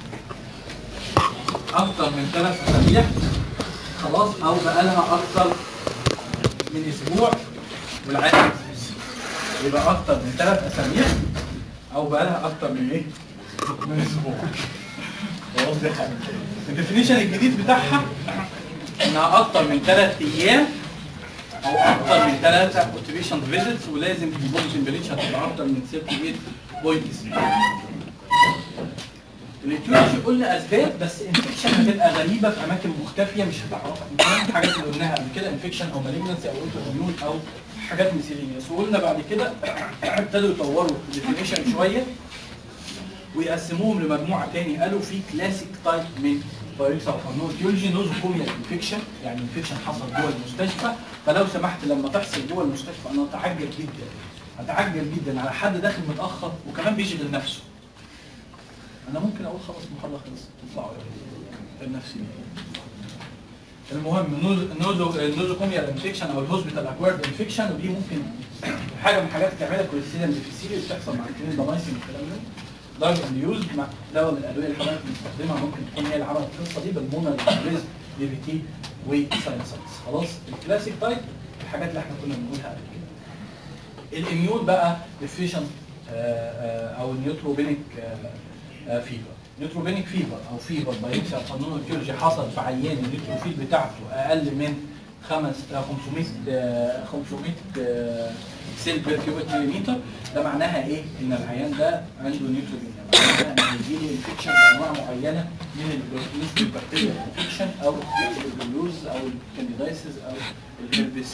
اكتر من ثلاث اسابيع خلاص او بقالها اكتر من اسبوع والعادة يبقى اكتر من ثلاث اسابيع او بقالها اكتر من ايه؟ من اسبوع خلاص دي حاجه الديفينيشن الجديد بتاعها انها اكتر من ثلاث ايام او اكتر من ثلاثه اوتوبيشن فيزيتس ولازم البودي تمبريتشر تبقى اكتر من 38.3 الاتيولوجي قلنا اسباب بس انفكشن هتبقى غريبه في اماكن مختفيه مش هتعرفها من الحاجات اللي قلناها قبل كده انفكشن او مالجنسي او اوتو او حاجات مثيلينيوس وقلنا بعد كده ابتدوا يطوروا الديفينيشن شويه ويقسموهم لمجموعه تاني قالوا في كلاسيك تايب من فيروس او فانوتيولوجي نوزوكوميا انفكشن يعني انفكشن حصل جوه المستشفى فلو سمحت لما تحصل جوه المستشفى انا اتعجب جدا اتعجب جدا على حد داخل متاخر وكمان بيشغل نفسه انا ممكن اقول خلاص المحاضره خلصت اطلعوا يلا نفسي المهم النوز- النوزو النوزوكوميا انفكشن او الهوسبيتال اكوارد انفكشن ودي ممكن حاجه من الحاجات اللي بتعملها كوليستيريم ديفيسيلي بتحصل مع الكليندامايسين والكلام ده دارج انديوز مع دواء من الادويه اللي حضرتك بنستخدمها ممكن تكون هي اللي عملت القصه دي بالمونر ريز دي بي تي وساينسايتس خلاص الكلاسيك تايب الحاجات اللي احنا كنا بنقولها قبل كده الاميون بقى ديفيشن او النيوتروبينيك فيفر نيوتروبينيك فيفر او فيفر بايكسيا قانون الكيولوجي حصل في عيان النيوتروفيل بتاعته اقل من خمس آه، 500 آه، 500 آه، سيل بير كيوبيك مليمتر ده معناها ايه؟ ان العيان ده عنده نيوتروبينيا معناها ان هيجي له انفكشن بانواع معينه من البروتينز البكتيريا انفكشن او البلوز او الكانديدايسيس او الهربس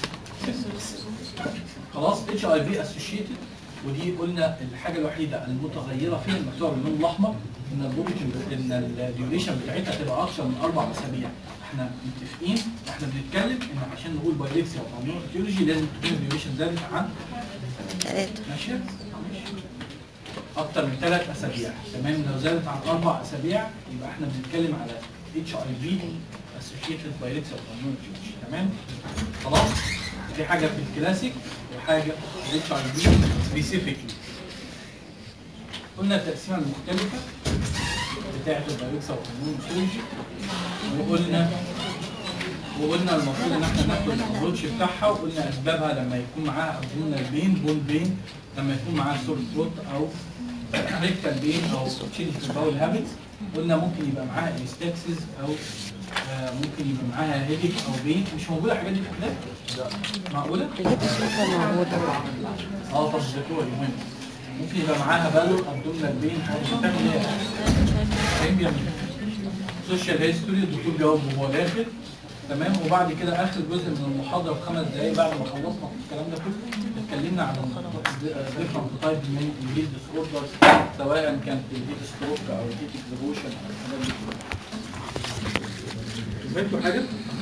خلاص اتش اي في اسوشيتد ودي قلنا الحاجه الوحيده المتغيره فيها المكتوبه باللون الاحمر ان البروتين ان الديوريشن بتاعتها تبقى اكثر من اربع اسابيع احنا متفقين احنا بنتكلم ان عشان نقول بايلكسيا او قانون الكيولوجي لازم تكون الديوريشن زادت عن ثلاثة ماشي اكتر من ثلاث اسابيع تمام لو زادت عن اربع اسابيع يبقى احنا بنتكلم على اتش اي في اسوشيتد بايلكسيا او قانون الكيولوجي تمام خلاص في حاجه في الكلاسيك وحاجه في الاتش اي بي سبيسيفيكلي قلنا التقسيمه المختلفه بتاعه البايوكسا والهرمون وقلنا وقلنا المفروض ان احنا ناخد الابروتش بتاعها وقلنا اسبابها لما يكون معاها ابدومينال بين بون بين لما يكون معاها سور ثروت او ريكتال بين او تشينج في الباول هابتس قلنا ممكن يبقى معاها ايستاكسيس او آه، ممكن يبقى معاها هيديك او بين مش موجوده الحاجات دي في الكتاب؟ معقوله؟ بجيب الصوره موجوده اه طب ذكوري مهم ممكن يبقى معاها بالو ابدومينال بين حاجه بتعمل ايه؟ فاهم بيعمل سوشيال هيستوري الدكتور جاوب وهو داخل تمام وبعد كده اخر جزء من المحاضره بخمس دقائق بعد ما خلصنا الكلام ده كله اتكلمنا عن ديفرنت تايب من الهيت ديس اوردرز سواء كانت الهيت ستروك او الهيت اكسبوشن او الحاجات دي كلها. فهمتوا حاجه؟